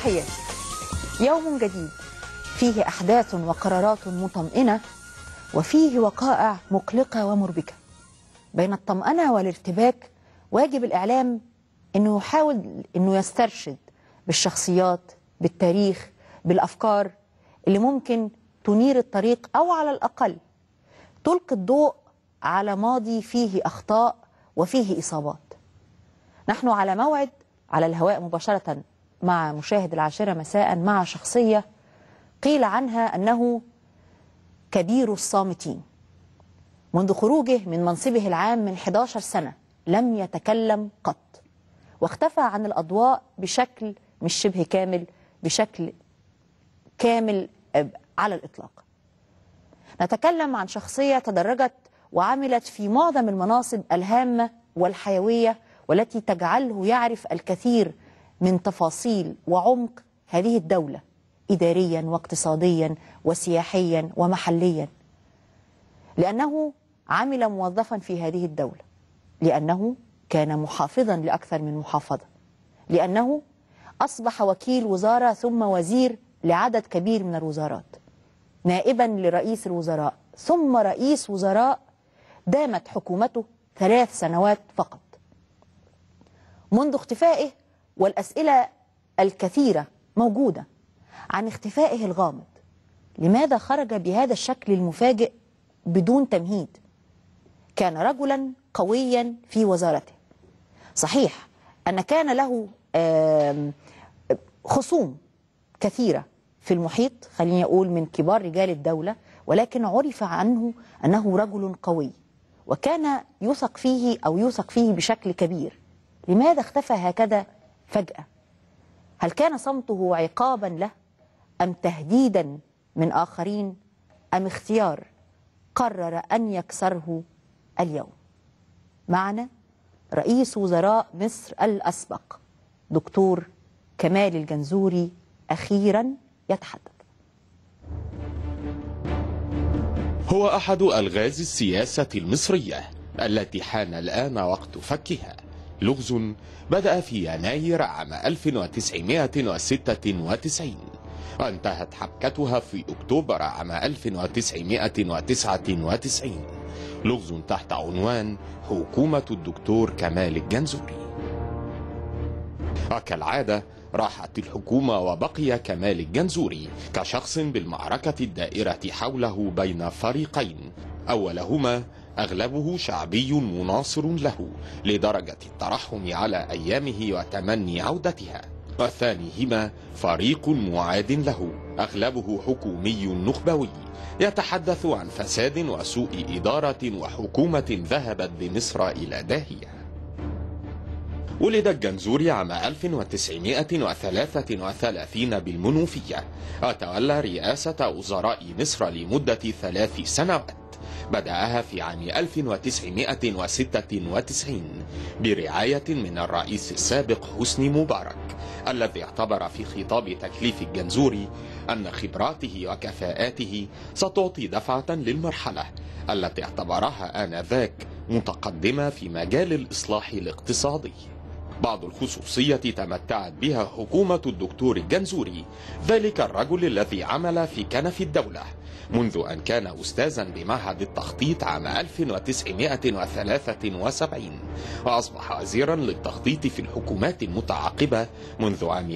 تحياتي يوم جديد فيه أحداث وقرارات مطمئنة وفيه وقائع مقلقة ومربكة بين الطمأنة والارتباك واجب الإعلام أنه يحاول أنه يسترشد بالشخصيات بالتاريخ بالأفكار اللي ممكن تنير الطريق أو على الأقل تلقي الضوء على ماضي فيه أخطاء وفيه إصابات نحن على موعد على الهواء مباشرة مع مشاهد العاشرة مساء مع شخصية قيل عنها أنه كبير الصامتين منذ خروجه من منصبه العام من 11 سنة لم يتكلم قط واختفى عن الأضواء بشكل مش شبه كامل بشكل كامل على الإطلاق نتكلم عن شخصية تدرجت وعملت في معظم المناصب الهامة والحيوية والتي تجعله يعرف الكثير من تفاصيل وعمق هذه الدولة إداريا واقتصاديا وسياحيا ومحليا لأنه عمل موظفا في هذه الدولة لأنه كان محافظا لأكثر من محافظة لأنه أصبح وكيل وزارة ثم وزير لعدد كبير من الوزارات نائبا لرئيس الوزراء ثم رئيس وزراء دامت حكومته ثلاث سنوات فقط منذ اختفائه والأسئلة الكثيرة موجودة عن اختفائه الغامض لماذا خرج بهذا الشكل المفاجئ بدون تمهيد كان رجلا قويا في وزارته صحيح أن كان له خصوم كثيرة في المحيط خليني أقول من كبار رجال الدولة ولكن عرف عنه أنه رجل قوي وكان يثق فيه أو يثق فيه بشكل كبير لماذا اختفى هكذا فجأة هل كان صمته عقابا له أم تهديدا من آخرين أم اختيار قرر أن يكسره اليوم معنا رئيس وزراء مصر الأسبق دكتور كمال الجنزوري أخيرا يتحدث هو أحد ألغاز السياسة المصرية التي حان الآن وقت فكها لغز بدأ في يناير عام 1996 وانتهت حبكتها في أكتوبر عام 1999 لغز تحت عنوان حكومة الدكتور كمال الجنزوري وكالعادة راحت الحكومة وبقي كمال الجنزوري كشخص بالمعركة الدائرة حوله بين فريقين أولهما أغلبه شعبي مناصر له لدرجة الترحم على أيامه وتمني عودتها والثانيهما فريق معاد له أغلبه حكومي نخبوي يتحدث عن فساد وسوء إدارة وحكومة ذهبت بمصر إلى داهية ولد الجنزوري عام 1933 بالمنوفية وتولى رئاسة وزراء مصر لمدة ثلاث سنوات بدأها في عام 1996 برعاية من الرئيس السابق حسني مبارك الذي اعتبر في خطاب تكليف الجنزوري أن خبراته وكفاءاته ستعطي دفعة للمرحلة التي اعتبرها آنذاك متقدمة في مجال الإصلاح الاقتصادي بعض الخصوصية تمتعت بها حكومة الدكتور الجنزوري ذلك الرجل الذي عمل في كنف الدولة منذ أن كان أستاذا بمعهد التخطيط عام 1973 وأصبح وزيرا للتخطيط في الحكومات المتعاقبة منذ عام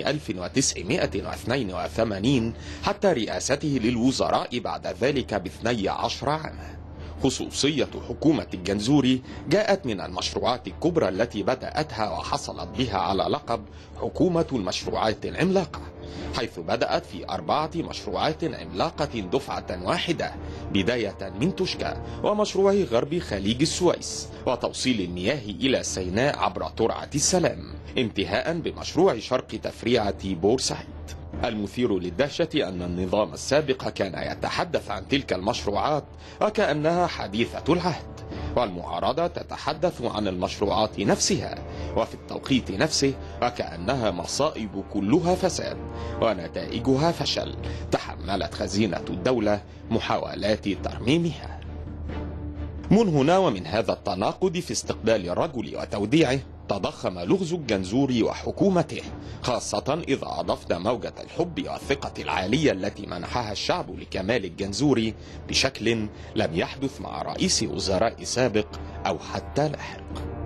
1982 حتى رئاسته للوزراء بعد ذلك باثني عشر عاما خصوصية حكومة الجنزوري جاءت من المشروعات الكبرى التي بدأتها وحصلت بها على لقب حكومة المشروعات العملاقة حيث بدأت في أربعة مشروعات عملاقة دفعة واحدة بداية من تشكى ومشروع غرب خليج السويس وتوصيل المياه إلى سيناء عبر ترعة السلام انتهاء بمشروع شرق تفريعة بورسعيد المثير للدهشة أن النظام السابق كان يتحدث عن تلك المشروعات وكأنها حديثة العهد والمعارضة تتحدث عن المشروعات نفسها وفي التوقيت نفسه وكأنها مصائب كلها فساد ونتائجها فشل تحملت خزينة الدولة محاولات ترميمها من هنا ومن هذا التناقض في استقبال الرجل وتوديعه تضخم لغز الجنزوري وحكومته خاصة إذا أضفنا موجة الحب والثقة العالية التي منحها الشعب لكمال الجنزوري بشكل لم يحدث مع رئيس وزراء سابق أو حتى لاحق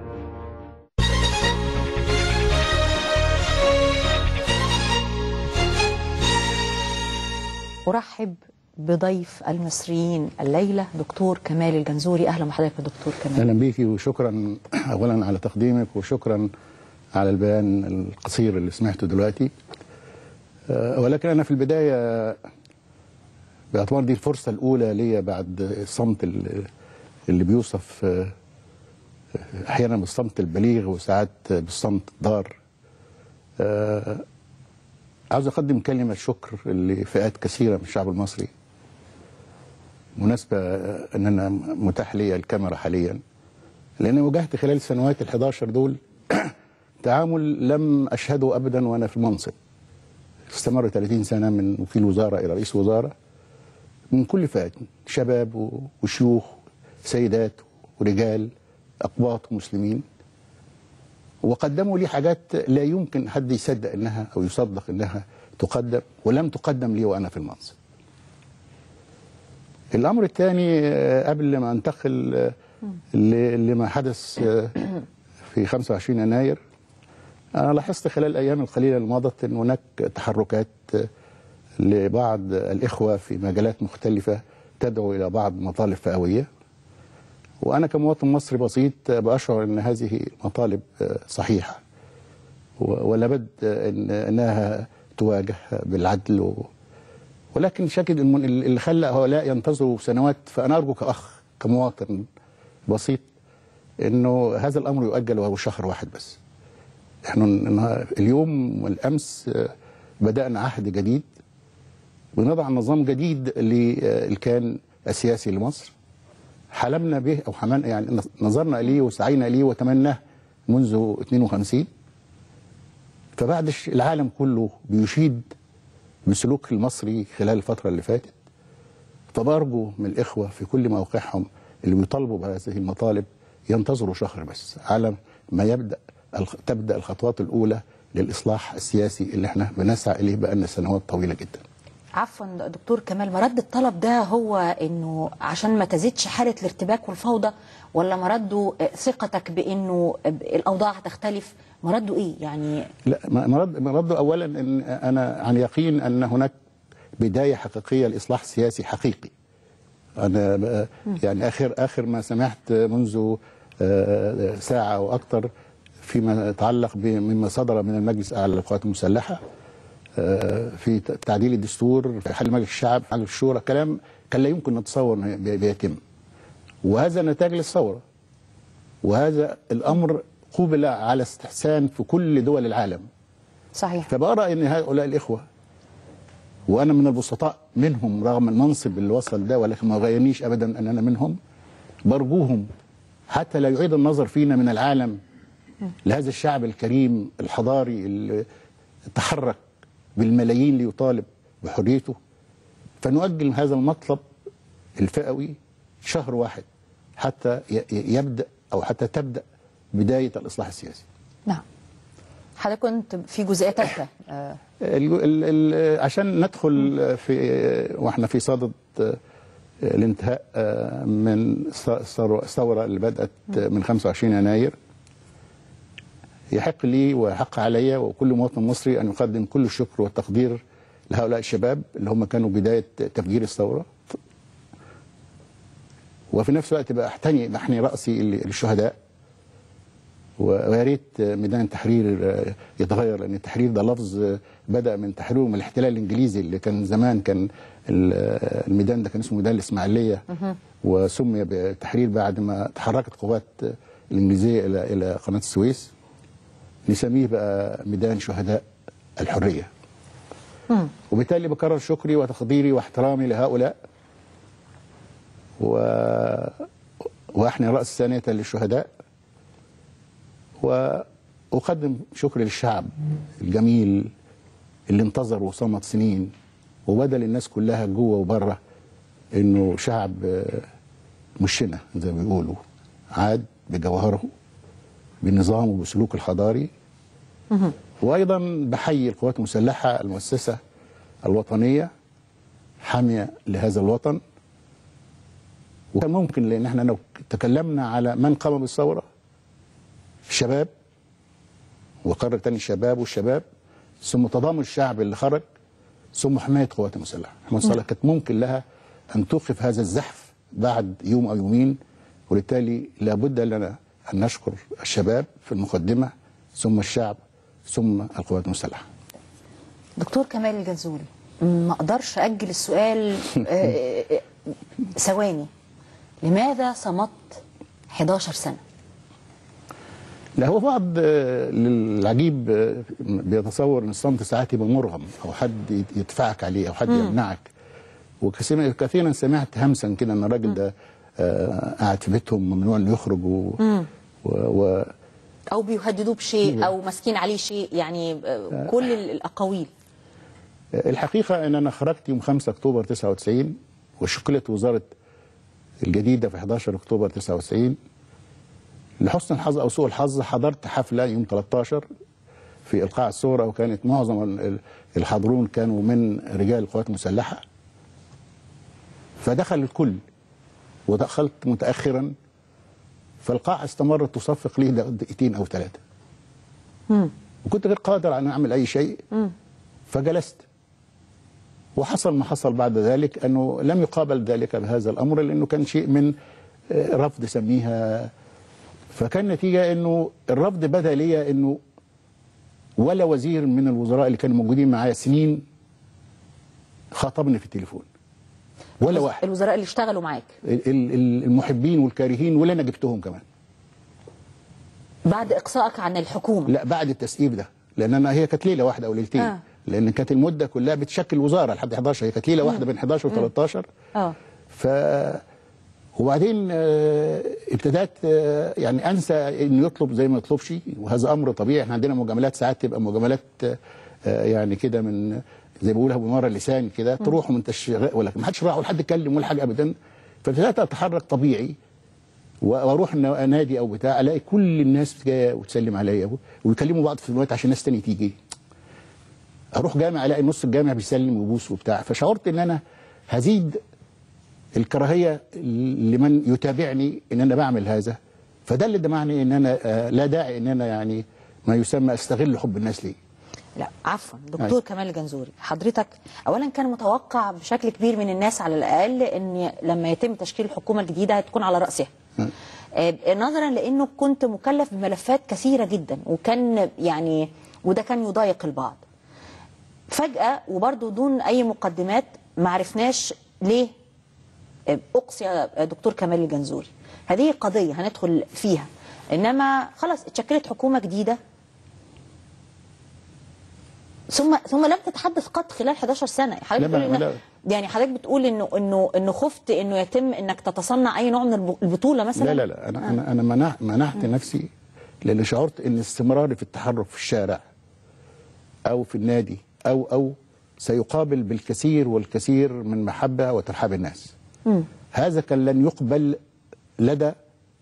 أرحب بضيف المصريين الليلة دكتور كمال الجنزوري أهلا بحضرتك يا دكتور كمال اهلا بيكي وشكرا اولا على تقديمك وشكرا على البيان القصير اللي سمعته دلوقتي أه، ولكن انا في البدايه باعتبار دي الفرصه الاولى ليا بعد الصمت اللي اللي بيوصف أه، احيانا بالصمت البليغ وساعات بالصمت الضار أه، عاوز اقدم كلمه شكر لفئات كثيره من الشعب المصري مناسبة ان انا متاح لي الكاميرا حاليا لان واجهت خلال السنوات ال11 دول تعامل لم اشهده ابدا وانا في المنصب استمر 30 سنة من وكيل وزارة الى رئيس وزارة من كل فئات شباب و- وشيوخ سيدات ورجال اقباط مسلمين وقدموا لي حاجات لا يمكن حد يصدق انها او يصدق انها تقدم ولم تقدم لي وانا في المنصب الامر الثاني آه، قبل ما انتقل آه، ل- لما حدث آه، في 25 يناير انا لاحظت خلال الايام القليله اللي مضت ان هناك تحركات آه، لبعض الاخوه في مجالات مختلفه تدعو الى بعض مطالب فئويه وانا كمواطن مصري بسيط آه، باشعر ان هذه مطالب آه، صحيحه و- ولا بد آه، إن انها تواجه بالعدل و ولكن شكل المن- اللي خلى هؤلاء ينتظروا سنوات فانا ارجو كاخ كمواطن بسيط انه هذا الامر يؤجل وهو شهر واحد بس. احنا النها- اليوم والامس آه، بدانا عهد جديد ونضع نظام جديد للكيان السياسي لمصر حلمنا به او حملنا يعني نظرنا اليه وسعينا اليه وتمناه منذ 52 فبعد الش- العالم كله بيشيد بسلوك المصري خلال الفترة اللي فاتت فبرجو من الإخوة في كل موقعهم اللي بيطالبوا بهذه المطالب ينتظروا شهر بس على ما يبدأ الخ- تبدأ الخطوات الأولى للإصلاح السياسي اللي احنا بنسعى إليه بقالنا سنوات طويلة جدا عفوا دكتور كمال مرد الطلب ده هو انه عشان ما تزيدش حاله الارتباك والفوضى ولا مرده ثقتك بانه الاوضاع هتختلف مرده ايه يعني لا ما- مرد مرده أولا أن أنا عن يقين أن هناك بداية حقيقية لإصلاح سياسي حقيقي أنا ب- يعني آخر آخر ما سمعت منذ آه، ساعة أو أكثر فيما يتعلق مما صدر من المجلس الأعلى للقوات المسلحة آه، في ت- تعديل الدستور في حل مجلس الشعب في مجلس الشورى كلام كان لا يمكن نتصور انه بي- بيتم وهذا نتاج للثوره وهذا الامر قوبل على استحسان في كل دول العالم صحيح فبرى ان هؤلاء الاخوه وانا من البسطاء منهم رغم المنصب اللي وصل ده ولكن ما غيرنيش ابدا ان انا منهم برجوهم حتى لا يعيد النظر فينا من العالم لهذا الشعب الكريم الحضاري اللي تحرك بالملايين ليطالب بحريته فنؤجل هذا المطلب الفئوي شهر واحد حتى ي- ي- يبدا او حتى تبدا بدايه الاصلاح السياسي. نعم حضرتك كنت في جزئيه ثالثه آه، ال ال ال عشان ندخل في واحنا في صدد الانتهاء من الثورة- الثوره اللي بدات من 25 يناير يحق لي ويحق علي وكل مواطن مصري ان يقدم كل الشكر والتقدير لهؤلاء الشباب اللي هم كانوا بدايه تفجير الثوره وفي نفس الوقت بقى احتني بحني راسي للشهداء ويا ريت ميدان التحرير يتغير لان التحرير ده لفظ بدا من تحريره من الاحتلال الانجليزي اللي كان زمان كان الميدان ده كان اسمه ميدان الاسماعيليه وسمي بالتحرير بعد ما تحركت قوات الانجليزيه الى الى قناه السويس نسميه بقى ميدان شهداء الحريه وبالتالي بكرر شكري وتقديري واحترامي لهؤلاء و واحني راس ثانيه للشهداء واقدم شكر للشعب الجميل اللي انتظر وصمت سنين وبدل الناس كلها جوه وبره انه شعب مشنا زي ما بيقولوا عاد بجوهره بنظامه وبسلوكه الحضاري وايضا بحيي القوات المسلحه المؤسسه الوطنيه حاميه لهذا الوطن وكان ممكن لان احنا لو تكلمنا على من قام بالثوره الشباب وقرر تاني الشباب والشباب ثم تضامن الشعب اللي خرج ثم حمايه القوات المسلحه، القوات المسلحه كانت ممكن لها ان توقف هذا الزحف بعد يوم او يومين وبالتالي لابد لنا ان نشكر الشباب في المقدمه ثم الشعب ثم القوات المسلحه. دكتور كمال الجنزوري ما اقدرش اجل السؤال آه، آه، ثواني لماذا صمت 11 سنه لا هو بعض آه، للعجيب آه، بيتصور ان الصمت ساعات يبقى مرغم او حد يت- يدفعك عليه او حد يمنعك وكثيرا كثيرا سمعت همسا كده ان الراجل ده آه، قاعد في بيتهم ممنوع انه يخرج و, و, و او بيهددوه بشيء او ماسكين عليه شيء يعني آه، كل ال- الاقاويل الحقيقه ان انا خرجت يوم 5 اكتوبر 99 وشكلت وزاره الجديده في 11 اكتوبر 99 لحسن الحظ او سوء الحظ حضرت حفله يوم 13 في القاع الصوره وكانت معظم ال- ال- الحاضرون كانوا من رجال القوات المسلحه فدخل الكل ودخلت متاخرا فالقاعه استمرت تصفق لي دقيقتين او ثلاثه وكنت غير قادر على ان اعمل اي شيء فجلست وحصل ما حصل بعد ذلك انه لم يقابل ذلك بهذا الامر لانه كان شيء من آه، رفض سميها فكان نتيجه انه الرفض بدا لي انه ولا وزير من الوزراء اللي كانوا موجودين معايا سنين خاطبني في التليفون ولا واحد الوزراء اللي اشتغلوا معاك ال- ال- المحبين والكارهين ولا انا جبتهم كمان بعد اقصائك عن الحكومه لا بعد التسقيف ده لان انا هي كانت ليله واحده او ليلتين آه. آه. لان كانت المده كلها بتشكل وزاره لحد 11 هي كانت ليله واحده بين 11 و 13 اه ف وبعدين آه، ابتدات آه، يعني انسى انه يطلب زي ما يطلبش وهذا امر طبيعي احنا عندنا مجاملات ساعات تبقى مجاملات آه، يعني كده من زي ما بيقولها بمره اللسان كده تروح وانت شغال ولا ما حدش راح ولا حد اتكلم ولا حاجه ابدا فابتدات اتحرك طبيعي واروح ن- نادي او بتاع الاقي كل الناس جايه وتسلم عليا ويكلموا بعض في الوقت عشان ناس تاني تيجي اروح جامع الاقي نص الجامع بيسلم ويبوس وبتاع فشعرت ان انا هزيد الكراهيه لمن يتابعني ان انا بعمل هذا فده اللي دمعني ان انا آه، لا داعي ان انا يعني ما يسمى استغل حب الناس لي لا عفوا دكتور أيوة. كمال الجنزوري حضرتك اولا كان متوقع بشكل كبير من الناس على الاقل ان لما يتم تشكيل الحكومه الجديده هتكون على راسها آه، نظرا لانه كنت مكلف بملفات كثيره جدا وكان يعني وده كان يضايق البعض فجاه وبرضه دون اي مقدمات ما عرفناش ليه آه، اقصي دكتور كمال الجنزوري هذه قضيه هندخل فيها انما خلاص اتشكلت حكومه جديده ثم ثم لم تتحدث قط خلال 11 سنه حضرتك لا، بتقول ما- إن لا. يعني حضرتك بتقول انه انه انه خفت انه يتم انك تتصنع اي نوع من الب- البطوله مثلا لا لا لا انا انا انا منعت منعت نفسي لان شعرت ان استمراري في التحرك في الشارع او في النادي او او سيقابل بالكثير والكثير من محبه وترحاب الناس هذا كان لن يقبل لدى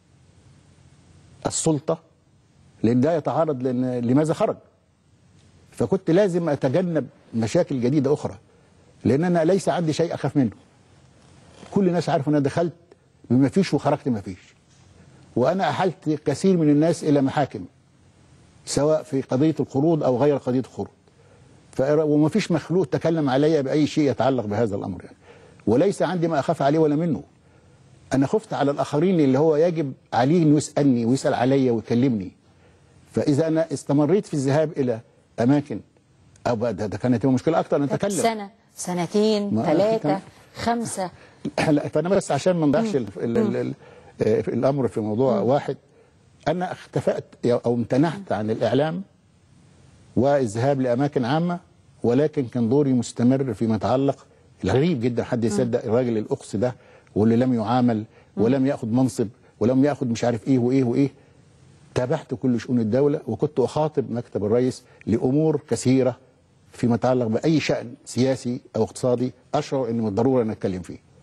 السلطه لان ده يتعارض لان لماذا خرج فكنت لازم اتجنب مشاكل جديده اخرى لان انا ليس عندي شيء اخاف منه كل الناس عارفه ان انا دخلت بما فيش وخرجت ما فيش وانا احلت كثير من الناس الى محاكم سواء في قضيه القروض او غير قضيه القروض ف- وما فيش مخلوق تكلم علي باي شيء يتعلق بهذا الامر يعني وليس عندي ما اخاف عليه ولا منه انا خفت على الاخرين اللي هو يجب عليه انه يسالني ويسال عليا ويكلمني فاذا انا استمريت في الذهاب الى اماكن او بقى ده, ده كانت تبقى مشكله اكتر ان اتكلم سنه سنتين ما- ثلاثه كان- خمسه لا فانا بس عشان ما نضيعش ال- ال- ال- ال- آه، في الامر في موضوع واحد انا اختفأت او امتنعت عن الاعلام والذهاب لاماكن عامه ولكن كان دوري مستمر فيما يتعلق الغريب جدا حد يصدق الراجل الاقص ده واللي لم يعامل ولم ياخذ منصب ولم ياخذ مش عارف ايه وايه وايه تابعت كل شؤون الدوله وكنت اخاطب مكتب الرئيس لامور كثيره فيما يتعلق باي شان سياسي او اقتصادي اشعر ان من الضروره ان اتكلم فيه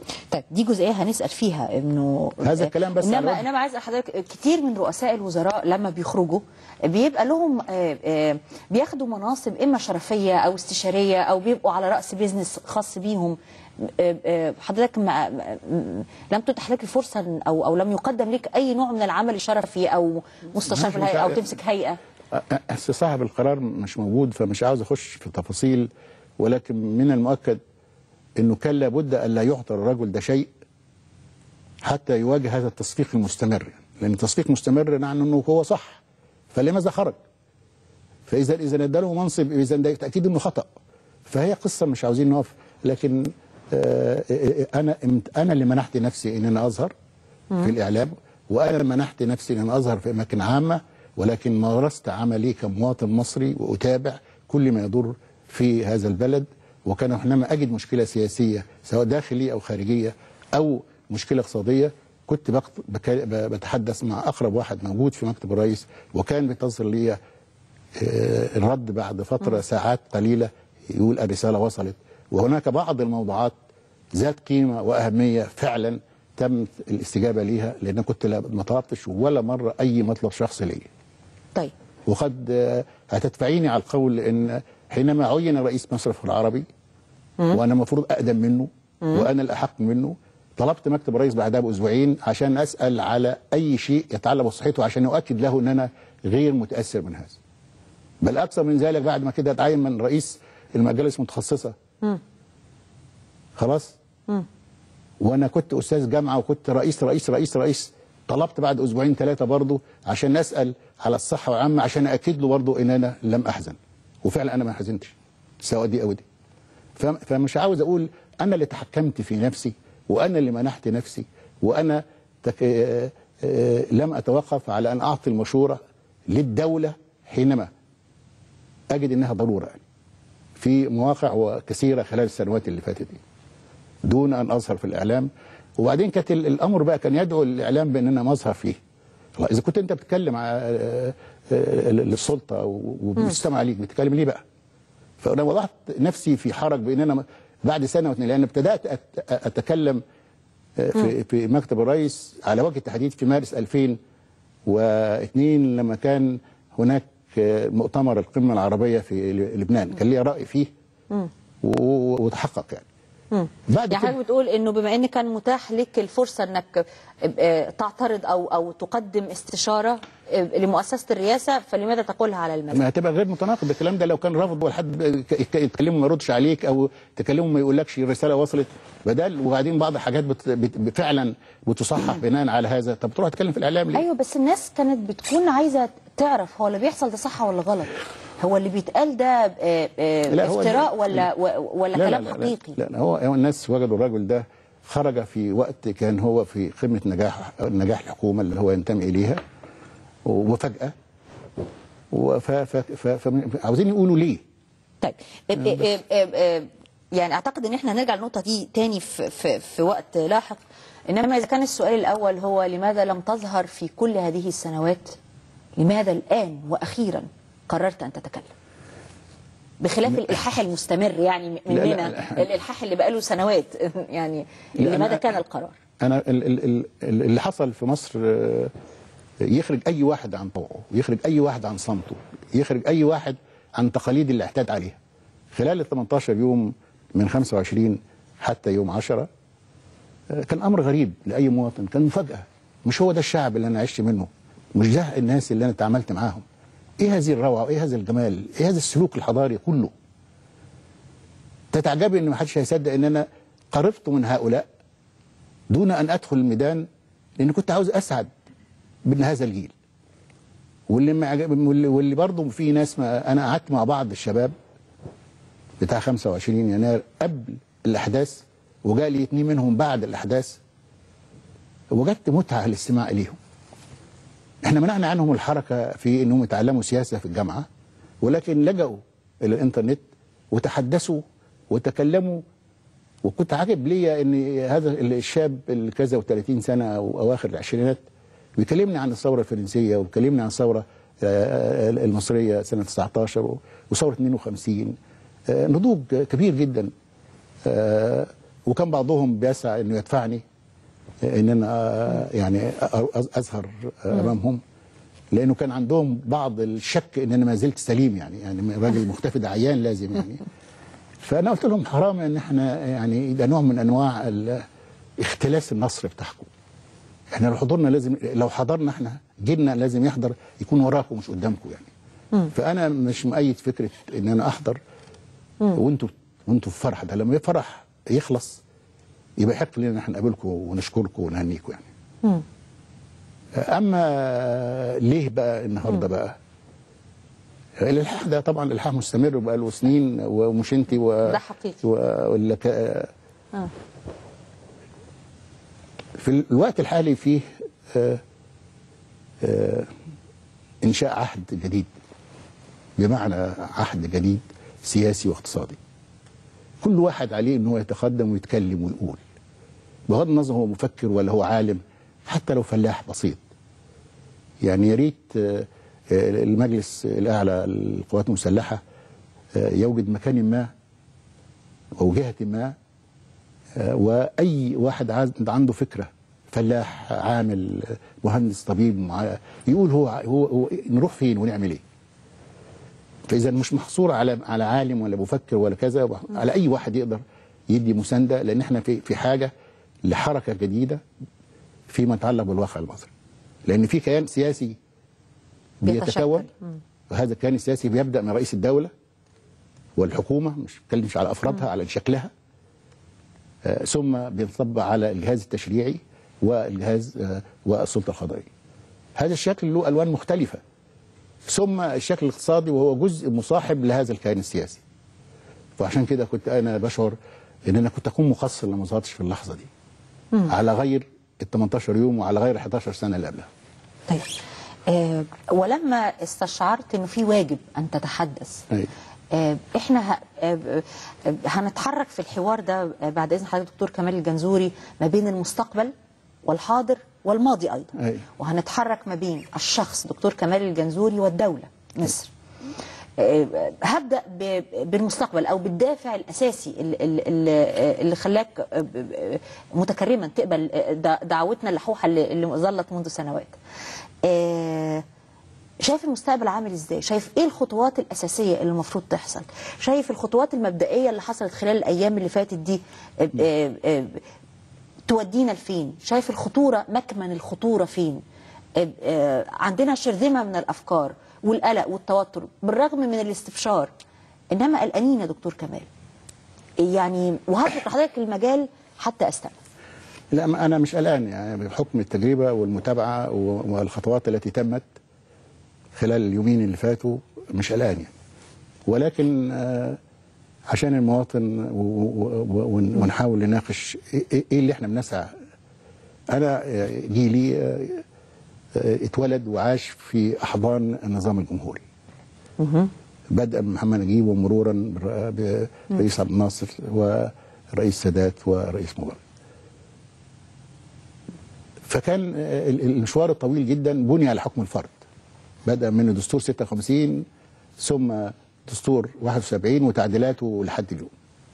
طيب دي جزئيه هنسال فيها انه هذا الكلام بس على انما الوجه. انما عايز حضرتك كتير من رؤساء الوزراء لما بيخرجوا بيبقى لهم آه، آه، بياخدوا مناصب اما شرفيه او استشاريه او بيبقوا على راس بيزنس خاص بيهم آه، آه، حضرتك ما م- لم تتح لك الفرصه او او لم يقدم لك اي نوع من العمل الشرفي او مستشار في مش الهيئه او مش- تمسك هيئه أصل صاحب القرار مش موجود فمش عاوز اخش في تفاصيل ولكن من المؤكد انه كان لابد ان لا يعطى الرجل ده شيء حتى يواجه هذا التصفيق المستمر لان التصفيق مستمر معنى انه هو صح فلماذا خرج؟ فاذا اذا اداله منصب اذا ده تاكيد انه خطا فهي قصه مش عاوزين نقف لكن آه، آه، انا انا اللي منحت نفسي ان انا اظهر في الاعلام وانا اللي منحت نفسي ان انا اظهر في اماكن عامه ولكن مارست عملي كمواطن مصري واتابع كل ما يدور في هذا البلد وكان حينما اجد مشكله سياسيه سواء داخليه او خارجيه او مشكله اقتصاديه كنت بقت- بك- بتحدث مع اقرب واحد موجود في مكتب الرئيس وكان بيتصل لي آه، الرد بعد فتره ساعات قليله يقول الرساله وصلت وهناك بعض الموضوعات ذات قيمه واهميه فعلا تم الاستجابه ليها لان كنت لا- ما طلبتش ولا مره اي مطلب شخصي ليا طيب وقد آه، هتدفعيني على القول ان حينما عين رئيس مصرف العربي وانا المفروض اقدم منه وانا الاحق منه طلبت مكتب الرئيس بعدها باسبوعين عشان اسال على اي شيء يتعلق بصحته عشان اؤكد له ان انا غير متاثر من هذا بل اكثر من ذلك بعد ما كده اتعين من رئيس المجالس المتخصصه خلاص وانا كنت استاذ جامعه وكنت رئيس رئيس رئيس رئيس طلبت بعد اسبوعين ثلاثه برضه عشان اسال على الصحه والعامه عشان اكد له برضه ان انا لم احزن وفعلا انا ما حزنتش سواء دي او دي فم- فمش عاوز اقول انا اللي تحكمت في نفسي وانا اللي منحت نفسي وانا تك... آه، آه، لم اتوقف على ان اعطي المشوره للدوله حينما اجد انها ضروره يعني في مواقع كثيره خلال السنوات اللي فاتت دي دون ان اظهر في الاعلام وبعدين كانت ال- الامر بقى كان يدعو الاعلام بان انا مظهر فيه الله، اذا كنت انت بتتكلم على آه، آه، للسلطه و- وبيستمع عليك بتتكلم ليه بقى؟ فانا وضعت نفسي في حرج بان انا بعد سنه واثنين لان ابتدات أت- اتكلم آه، في في مكتب الرئيس على وجه التحديد في مارس 2002 لما كان هناك آه، مؤتمر القمه العربيه في ل- لبنان كان لي راي فيه و- وتحقق يعني بعد يعني كده حضرتك بتقول انه بما ان كان متاح لك الفرصه انك آه، تعترض او او تقدم استشاره آه، لمؤسسه الرئاسه فلماذا تقولها على الملأ؟ ما هتبقى غير متناقض الكلام ده لو كان رافض ولا حد ك- يتكلمه ما يردش عليك او تكلمه ما يقولكش الرساله وصلت بدل وبعدين بعض الحاجات بت بت فعلا بتصحح بناء على هذا طب تروح تتكلم في الاعلام ليه؟ ايوه بس الناس كانت بتكون عايزه تعرف هو اللي بيحصل ده صح ولا غلط؟ هو اللي بيتقال ده آه، آه، لا، هو افتراء ال- ولا و- ولا لا كلام لا لا حقيقي؟ لا, لا هو هو الناس وجدوا الرجل ده خرج في وقت كان هو في قمه نجاح نجاح الحكومه اللي هو ينتمي اليها وفجاه وف ف ف ف عاوزين يقولوا ليه؟ طيب آه، آه، آه، آه، يعني اعتقد ان احنا نرجع للنقطه دي تاني في في في وقت لاحق انما اذا كان السؤال الاول هو لماذا لم تظهر في كل هذه السنوات؟ لماذا الان واخيرا قررت ان تتكلم؟ بخلاف الالحاح المستمر يعني لا، لا، مننا لا. الالحاح اللي بقاله سنوات يعني لا، لماذا أنا- كان القرار؟ انا ال ال ال ال- اللي حصل في مصر آه، يخرج اي واحد عن طوعه يخرج اي واحد عن صمته يخرج اي واحد عن تقاليد اللي اعتاد عليها خلال ال 18 يوم من 25 حتى يوم 10 آه، كان امر غريب لاي مواطن كان مفاجاه مش هو ده الشعب اللي انا عشت منه مش ده الناس اللي انا تعاملت معاهم ايه هذه الروعه وايه هذا الجمال ايه هذا السلوك الحضاري كله تتعجبي ان ما حدش هيصدق ان انا قربت من هؤلاء دون ان ادخل الميدان لان كنت عاوز اسعد بان هذا الجيل واللي ما عجب واللي, واللي برضه في ناس ما انا قعدت مع بعض الشباب بتاع 25 يناير قبل الاحداث وجاء لي اتنين منهم بعد الاحداث وجدت متعه الاستماع اليهم احنا منعنا عنهم الحركه في انهم يتعلموا سياسه في الجامعه ولكن لجأوا الى الانترنت وتحدثوا وتكلموا وكنت عاجب ليا ان هذا الشاب اللي كذا و30 سنه او اواخر العشرينات بيكلمني عن الثوره الفرنسيه وبيكلمني عن الثوره آه، المصريه سنه 19 و- وثوره 52 آه، نضوج كبير جدا آه، وكان بعضهم بيسعى انه يدفعني ان انا آه، يعني أ- اظهر امامهم لانه كان عندهم بعض الشك ان انا ما زلت سليم يعني يعني راجل مختفي ده عيان لازم يعني فانا قلت لهم حرام ان احنا يعني ده نوع من انواع ال- اختلاس النصر بتاعكم احنا لو حضرنا لازم لو حضرنا احنا جيلنا لازم يحضر يكون وراكم مش قدامكم يعني فانا مش مؤيد فكره ان انا احضر وانتوا وانتوا في فرح ده لما الفرح يخلص يبقى يحق لنا ان احنا نقابلكم ونشكركم ونهنيكم يعني اما ليه بقى النهارده بقى الالحاح ده طبعا الالحاح مستمر بقى له سنين ومش انت و ده حقيقي. و- ولا ك... آه. في الوقت الحالي فيه آه، آه، انشاء عهد جديد بمعنى عهد جديد سياسي واقتصادي كل واحد عليه ان هو يتقدم ويتكلم ويقول بغض النظر هو مفكر ولا هو عالم حتى لو فلاح بسيط يعني يا ريت آه، آه، المجلس الاعلى للقوات المسلحه آه، يوجد مكان ما او جهه ما آه، واي واحد عايز- عنده فكره فلاح عامل آه، مهندس طبيب مع- يقول هو هو, هو نروح فين ونعمل ايه فاذا مش محصور على على عالم ولا مفكر ولا كذا على اي واحد يقدر يدي مسانده لان احنا في في حاجه لحركه جديده فيما يتعلق بالواقع المصري لان في كيان سياسي بيتشكل. بيتكون وهذا الكيان السياسي بيبدا من رئيس الدوله والحكومه مش بتكلمش على افرادها على شكلها آه، ثم بينطبق على الجهاز التشريعي والجهاز آه، والسلطه القضائيه هذا الشكل له الوان مختلفه ثم الشكل الاقتصادي وهو جزء مصاحب لهذا الكيان السياسي فعشان كده كنت انا بشعر ان انا كنت اكون مقصر لما ظهرتش في اللحظه دي على غير ال 18 يوم وعلى غير ال 11 سنه اللي قبلها طيب آه ولما استشعرت انه في واجب ان تتحدث أيوة. آه احنا ه... آه آه هنتحرك في الحوار ده آه بعد اذن حضرتك دكتور كمال الجنزوري ما بين المستقبل والحاضر والماضي ايضا أيوة. وهنتحرك ما بين الشخص دكتور كمال الجنزوري والدوله مصر آه، هبدا ب- بالمستقبل او بالدافع الاساسي ال- ال- ال- اللي خلاك آه، ب- ب- متكرما تقبل آه، دع- دعوتنا اللحوحه اللي اللي ظلت منذ سنوات. آه، شايف المستقبل عامل ازاي؟ شايف ايه الخطوات الاساسيه اللي المفروض تحصل؟ شايف الخطوات المبدئيه اللي حصلت خلال الايام اللي فاتت دي آه، آه، آه، تودينا لفين؟ شايف الخطوره مكمن الخطوره فين؟ آه، آه، عندنا شرذمه من الافكار والقلق والتوتر بالرغم من الاستبشار انما قلقانين يا دكتور كمال. يعني وهترك لحضرتك المجال حتى استمع. لا ما انا مش قلقان يعني بحكم التجربه والمتابعه و- والخطوات التي تمت خلال اليومين اللي فاتوا مش قلقان يعني ولكن آه، عشان المواطن و- و- و- ون- ونحاول نناقش إيه- ايه إيه اللي احنا بنسعى انا آه، جيلي آه، آه، اتولد وعاش في احضان النظام الجمهوري بدءا من محمد نجيب ومرورا بالر- برئيس عبد الناصر ورئيس سادات ورئيس مبارك فكان آه، ال- المشوار الطويل جدا بني على حكم الفرد بدأ من دستور 56 ثم دستور 71 وتعديلاته لحد اليوم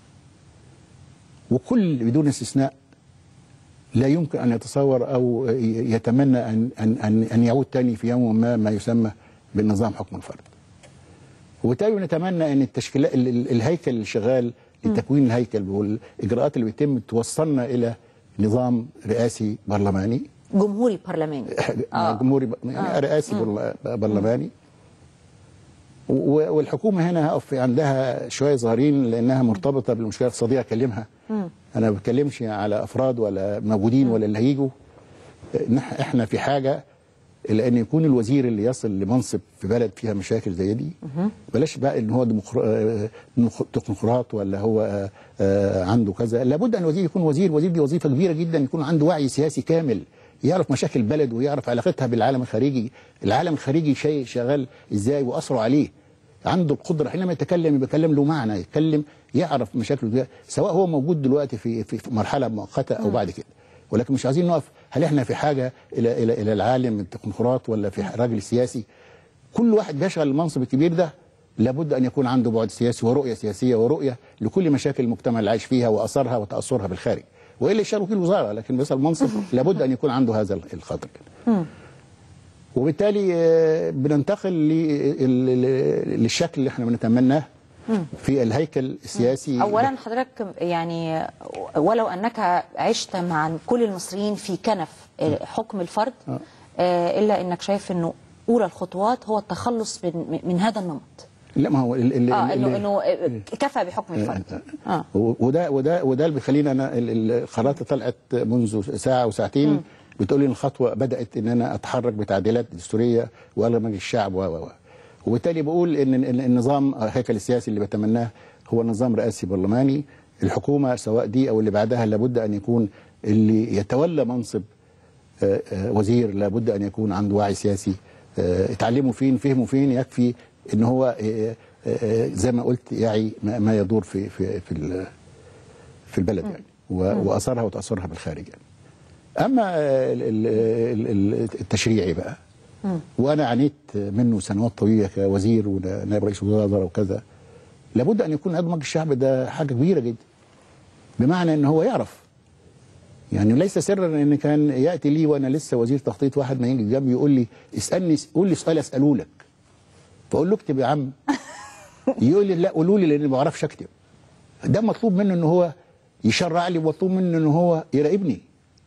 وكل بدون استثناء لا يمكن ان يتصور او ي- يتمنى ان ان ان, أن يعود تاني في يوم ما ما يسمى بالنظام حكم الفرد. وبالتالي نتمنى ان التشكيلات ال- ال- الهيكل اللي شغال لتكوين الهيكل والاجراءات اللي بيتم توصلنا الى نظام رئاسي برلماني جمهوري برلماني. آه. جمهوري ب- يعني رئاسي برل- برلماني و- والحكومه هنا هقف عندها شويه ظاهرين لانها مرتبطه بالمشكله الاقتصاديه اكلمها انا ما بتكلمش على افراد ولا موجودين ولا اللي هيجوا إن- احنا في حاجه الى ان يكون الوزير اللي يصل لمنصب في بلد فيها مشاكل زي دي بلاش بقى ان هو ديمقرا- آه، ديمق- تكنوقراط ولا هو آه، آه، عنده كذا لابد ان الوزير يكون وزير وزير دي وظيفه كبيره جدا يكون عنده وعي سياسي كامل يعرف مشاكل البلد ويعرف علاقتها بالعالم الخارجي العالم الخارجي شيء شغال ازاي واثره عليه عنده القدره حينما يتكلم يبقى كلام له معنى يتكلم يعرف مشاكله دي سواء هو موجود دلوقتي في في في مرحله مؤقته او بعد كده ولكن مش عايزين نقف هل احنا في حاجه الى الى الى العالم التكنوقراط ولا في راجل سياسي كل واحد بيشغل المنصب الكبير ده لابد ان يكون عنده بعد سياسي ورؤيه سياسيه ورؤيه لكل مشاكل المجتمع اللي عايش فيها واثرها وتاثرها بالخارج والا يشارك في الوزاره لكن مثل المنصب لابد ان يكون عنده هذا القدر وبالتالي آه، بننتقل لل- لل- للشكل اللي احنا بنتمناه في الهيكل السياسي اولا حضرتك يعني ولو انك عشت مع كل المصريين في كنف حكم الفرد آه، الا انك شايف انه اولى الخطوات هو التخلص من, من هذا النمط لا ما هو ال- ال- اه ال- انه انه كفى بحكم الفرد اه و- وده وده وده اللي بيخليني انا ال- ال- القرارات طلعت منذ ساعه وساعتين بتقول لي ان الخطوه بدات ان انا اتحرك بتعديلات دستوريه والغي مجلس الشعب و و و وبالتالي بقول ان ال- النظام الهيكل السياسي اللي بتمناه هو نظام رئاسي برلماني الحكومه سواء دي او اللي بعدها لابد ان يكون اللي يتولى منصب آه، آه، وزير لابد ان يكون عنده وعي سياسي آه، اتعلموا فين فهموا فين يكفي ان هو آه، آه، زي ما قلت يعي ما ما يدور في في في ال- في البلد يعني و- واثرها وتاثرها بالخارج يعني. اما ال- ال- ال- ال- التشريعي بقى وانا عانيت منه سنوات طويله كوزير ونائب رئيس وزراء وكذا لابد ان يكون عضو مجلس الشعب ده حاجه كبيره جدا بمعنى ان هو يعرف يعني ليس سرا ان كان ياتي لي وانا لسه وزير تخطيط واحد ما يجي جنبي يقول لي اسالني قول لي سؤال اساله لك فاقول له اكتب يا عم يقول لي لا قولوا لي لاني ما بعرفش اكتب ده مطلوب منه ان هو يشرع لي ومطلوب منه ان هو يراقبني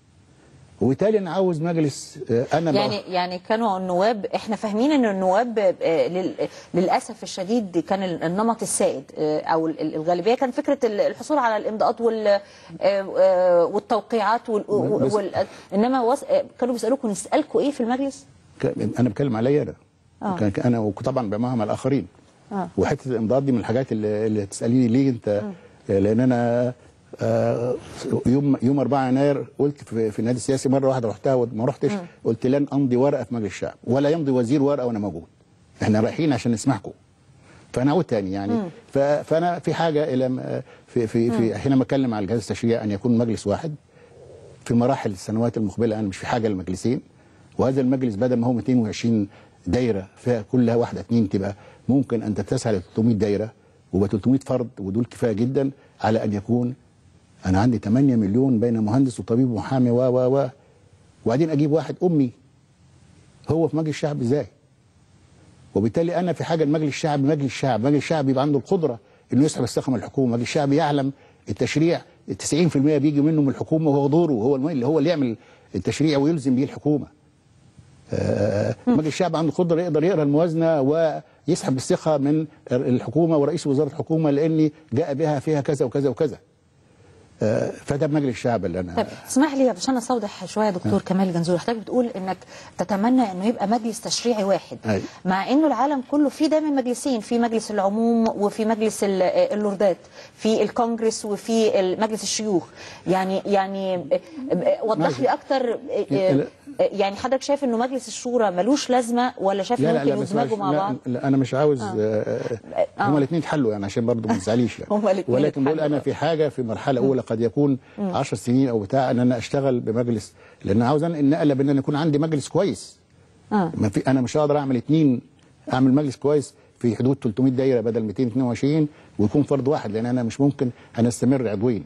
وبالتالي انا عاوز مجلس آه، انا بقى- يعني يعني كانوا النواب احنا فاهمين ان النواب آه، لل- للاسف الشديد كان ال- النمط السائد آه، او ال- ال- الغالبيه كان فكره ال- الحصول على الامضاءات وال آه، آه، والتوقيعات وال بس- وال انما وس- آه، كانوا بيسالوكم نسالكم ايه في المجلس؟ ك- انا بتكلم عليا انا آه. كان انا وطبعا بعملها مع الاخرين آه. وحته الامضاءات دي من الحاجات اللي, اللي تساليني ليه انت لان انا آه، يوم يوم 4 يناير قلت في, في النادي السياسي مره واحده رحتها وما رحتش قلت لن امضي ورقه في مجلس الشعب ولا يمضي وزير ورقه وانا موجود احنا رايحين عشان نسمعكم فانا اعود تاني يعني ف- فانا في حاجه الى م- في في, في حينما اتكلم على الجهاز التشريعي ان يكون مجلس واحد في مراحل السنوات المقبله انا مش في حاجه لمجلسين وهذا المجلس بدل ما هو 220 دايره فيها كلها واحده اتنين تبقى ممكن ان تتسع ل 300 دايره ويبقى 300 فرد ودول كفايه جدا على ان يكون انا عندي 8 مليون بين مهندس وطبيب ومحامي و و و وبعدين اجيب واحد امي هو في مجلس الشعب ازاي؟ وبالتالي انا في حاجه لمجلس الشعب مجلس الشعب مجلس الشعب يبقى عنده القدره انه يسحب الثقه من الحكومه مجلس الشعب يعلم التشريع 90% بيجي منه من الحكومه وهو دوره هو الم- اللي هو اللي يعمل التشريع ويلزم بيه الحكومه آه، مجلس الشعب عنده قدره يقدر يقرا الموازنه ويسحب الثقه من الحكومه ورئيس وزاره الحكومه لان جاء بها فيها كذا وكذا وكذا آه، فده مجلس الشعب اللي انا طيب اسمح لي عشان استوضح شويه يا دكتور كمال جنزور حضرتك بتقول انك تتمنى انه يبقى مجلس تشريعي واحد أيوة. مع انه العالم كله فيه دايما مجلسين في مجلس العموم وفي مجلس ال- اللوردات في الكونجرس وفي ال- مجلس الشيوخ يعني يعني آه، آه، وضح ماشي. لي اكتر آه، آه، لا. يعني حضرتك شايف انه مجلس الشورى ملوش لازمه ولا شايف انه ممكن بس يدمجوا مع لا, بعض لا انا مش عاوز آه. آه. هما الاثنين يتحلوا يعني عشان برضه ما تزعليش يعني هما الاتنين ولكن بقول يتحلوا. انا في حاجه في مرحله اولى قد يكون 10 سنين او بتاع ان انا اشتغل بمجلس لان عاوز أنا النقله بان أنا يكون عندي مجلس كويس آه. ما في انا مش هقدر اعمل اثنين اعمل مجلس كويس في حدود 300 دايره بدل 222 ويكون فرد واحد لان انا مش ممكن هنستمر عضوين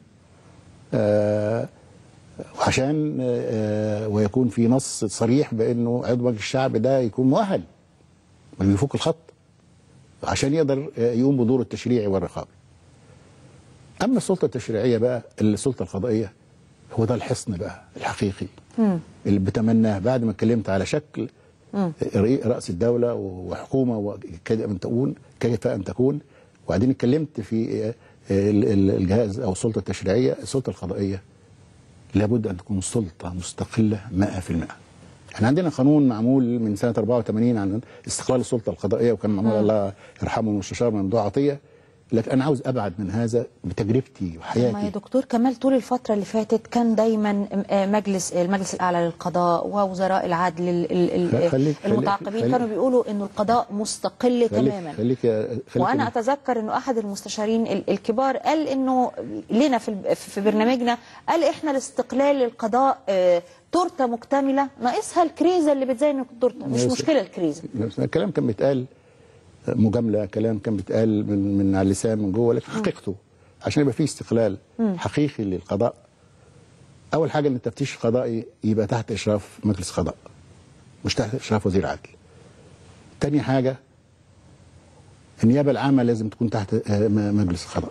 آه عشان آه ويكون في نص صريح بانه عضو مجلس الشعب ده يكون مؤهل واللي يفك الخط عشان يقدر آه، يقوم بدور التشريعي والرقابي. اما السلطه التشريعيه بقى السلطه القضائيه هو ده الحصن بقى الحقيقي اللي بتمناه بعد ما اتكلمت على شكل رئي- راس الدوله وحكومه وكيف ان تكون كيف ان تكون وبعدين اتكلمت في آه، ال- ال- الجهاز او السلطه التشريعيه السلطه القضائيه لابد ان تكون سلطه مستقله 100% احنا عندنا قانون معمول من سنه 84 عن استقلال السلطه القضائيه وكان معمول الله يرحمه المستشار ممدوح عطيه لكن انا عاوز ابعد من هذا بتجربتي ما يا وحياتي دكتور كمال طول الفترة اللي فاتت كان دايما آه، مجلس المجلس الأعلى للقضاء ووزراء العدل ال- ال- ال- خليك- المتعاقبين خليك- كانوا بيقولوا إنه القضاء مستقل خليك تماما خليك يا- خليك وانا يا- اتذكر انه احد المستشارين ال- الكبار قال انه لنا في الب- في برنامجنا قال احنا الاستقلال القضاء آه، تورته مكتمله ناقصها الكريزه اللي بتزين التورته مش بس- مشكله الكريزه بس الكلام كان بيتقال مجامله كلام كان بيتقال من من على اللسان من جوه لكن حقيقته عشان يبقى فيه استقلال حقيقي للقضاء اول حاجه ان التفتيش القضائي يبقى تحت اشراف مجلس قضاء مش تحت اشراف وزير عدل تاني حاجه النيابه العامه لازم تكون تحت آه، م- مجلس القضاء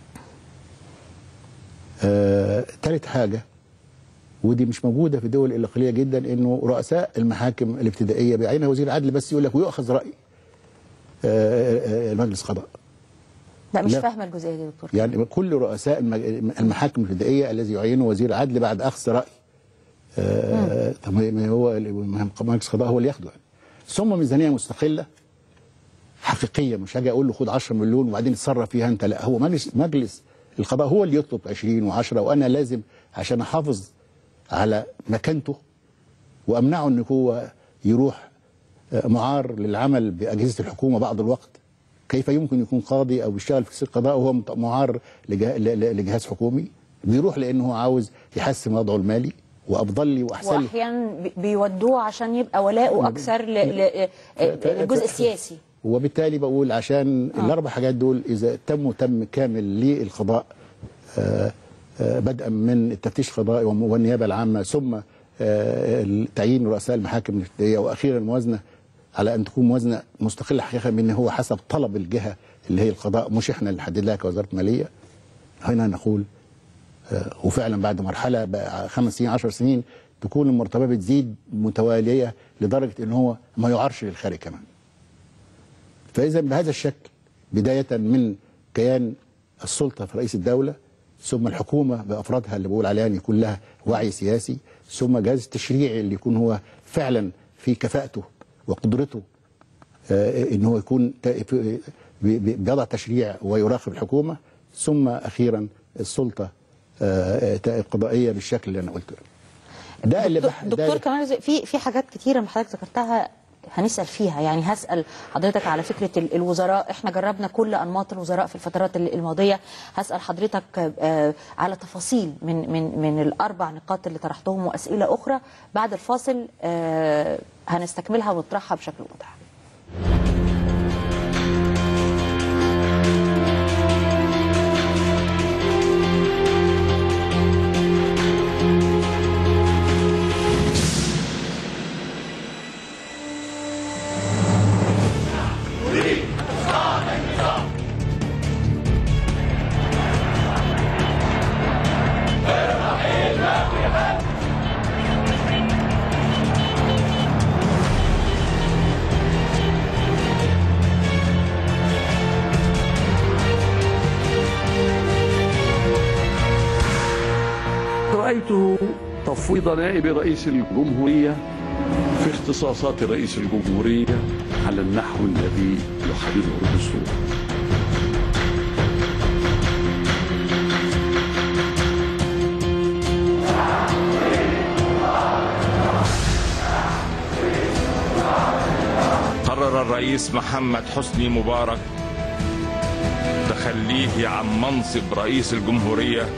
آه، تالت حاجه ودي مش موجوده في الدول الاقليميه جدا انه رؤساء المحاكم الابتدائيه بيعينها وزير عدل بس يقول لك ويؤخذ راي آه، آه، مجلس قضاء لا مش لا. فاهمه الجزئيه دي يا دكتور يعني كل رؤساء المج- المحاكم الابتدائيه الذي يعينه وزير عدل بعد اخذ راي آه، طب ما ما هو ما هو مجلس القضاء هو اللي ياخده يعني ثم ميزانيه مستقله حقيقيه مش هاجي اقول له خد 10 مليون وبعدين اتصرف فيها انت لا هو مجلس مجلس القضاء هو اللي يطلب 20 و10 وانا لازم عشان احافظ على مكانته وامنعه ان هو يروح آه، معار للعمل باجهزه الحكومه بعض الوقت كيف يمكن يكون قاضي او يشتغل في كسير قضاء وهو مت- معار لجه- ل- ل- لجهاز حكومي بيروح لانه هو عاوز يحسن وضعه المالي وافضل لي واحسن لي واحيانا بي- بيودوه عشان يبقى ولاؤه اكثر ل- ل- ف- للجزء ف- السياسي وبالتالي بقول عشان آه. الاربع حاجات دول اذا تموا تم كامل للقضاء آه، آه، بدءا من التفتيش القضائي وم- والنيابه العامه ثم آه، تعيين رؤساء المحاكم الابتدائيه واخيرا موازنه على ان تكون موازنه مستقله حقيقه من هو حسب طلب الجهه اللي هي القضاء مش احنا اللي نحدد لها كوزاره ماليه هنا نقول آه، وفعلا بعد مرحله بقى خمس سنين عشر سنين تكون المرتبه بتزيد متواليه لدرجه ان هو ما يعرش للخارج كمان. فاذا بهذا الشكل بدايه من كيان السلطه في رئيس الدوله ثم الحكومه بافرادها اللي بقول عليها ان يكون لها وعي سياسي ثم جهاز التشريعي اللي يكون هو فعلا في كفاءته وقدرته آه، ان هو يكون ت- في- بي- بي- بيضع تشريع ويراقب الحكومه ثم اخيرا السلطه آه، آه، القضائيه بالشكل اللي انا قلته ده اللي دكتور, بح... ده دكتور اللي- كمان زي- في في حاجات كتيره من حضرتك ذكرتها هنسال فيها يعني هسال حضرتك على فكره ال- الوزراء احنا جربنا كل انماط الوزراء في الفترات ال- الماضيه هسال حضرتك آه، على تفاصيل من من من الاربع نقاط اللي طرحتهم واسئله اخرى بعد الفاصل آه، هنستكملها ونطرحها بشكل واضح رأيته تفويض نائب رئيس الجمهورية في اختصاصات رئيس الجمهورية على النحو الذي يحدده الدستور قرر الرئيس محمد حسني مبارك تخليه عن منصب رئيس الجمهورية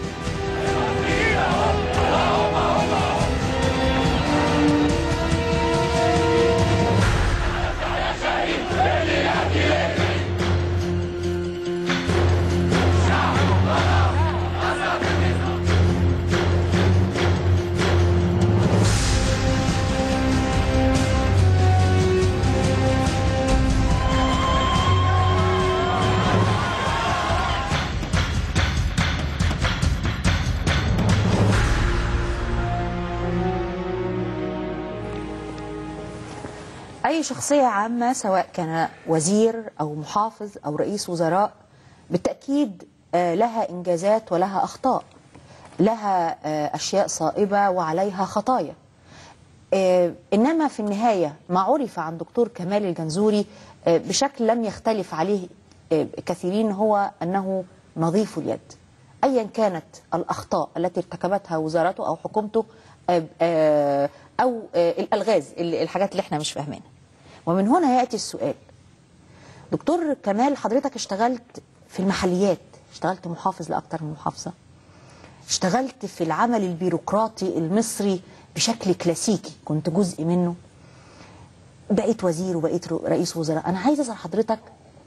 أي شخصية عامة سواء كان وزير أو محافظ أو رئيس وزراء بالتأكيد آه، لها إنجازات ولها أخطاء لها آه، أشياء صائبة وعليها خطايا آه، إنما في النهاية ما عرف عن دكتور كمال الجنزوري آه، بشكل لم يختلف عليه آه، كثيرين هو أنه نظيف اليد أيا كانت الأخطاء التي ارتكبتها وزارته أو حكومته آه، آه، أو آه، الألغاز اللي- الحاجات اللي احنا مش فاهمينها ومن هنا يأتي السؤال دكتور كمال حضرتك اشتغلت في المحليات اشتغلت محافظ لأكثر من محافظة اشتغلت في العمل البيروقراطي المصري بشكل كلاسيكي كنت جزء منه بقيت وزير وبقيت رو- رئيس وزراء انا عايز اسال حضرتك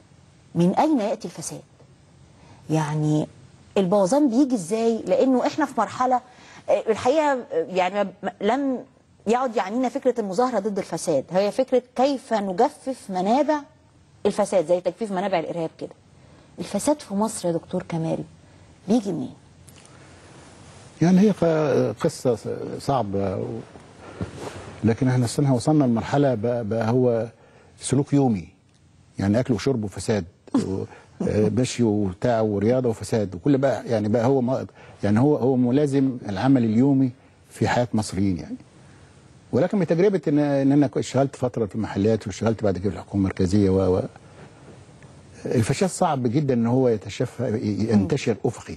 من اين ياتي الفساد يعني البوظان بيجي ازاي لانه احنا في مرحله آه، الحقيقه آه، يعني م- لم يعد يعنينا فكره المظاهره ضد الفساد هي فكره كيف نجفف منابع الفساد زي تجفيف منابع الارهاب كده الفساد في مصر يا دكتور كمال بيجي منين يعني هي ق- قصة صعبة و- لكن احنا اصلا وصلنا لمرحلة بقى, بقى هو سلوك يومي يعني أكل وشرب وفساد و- آه، مشي وبتاع ورياضة وفساد وكل بقى يعني بقى هو ما- يعني هو هو ملازم العمل اليومي في حياة مصريين يعني ولكن بتجربة إن, إن أنا اشتغلت فترة في المحلات واشتغلت بعد كده في الحكومة المركزية و و الفساد صعب جدا إن هو يتشفى ينتشر أفقي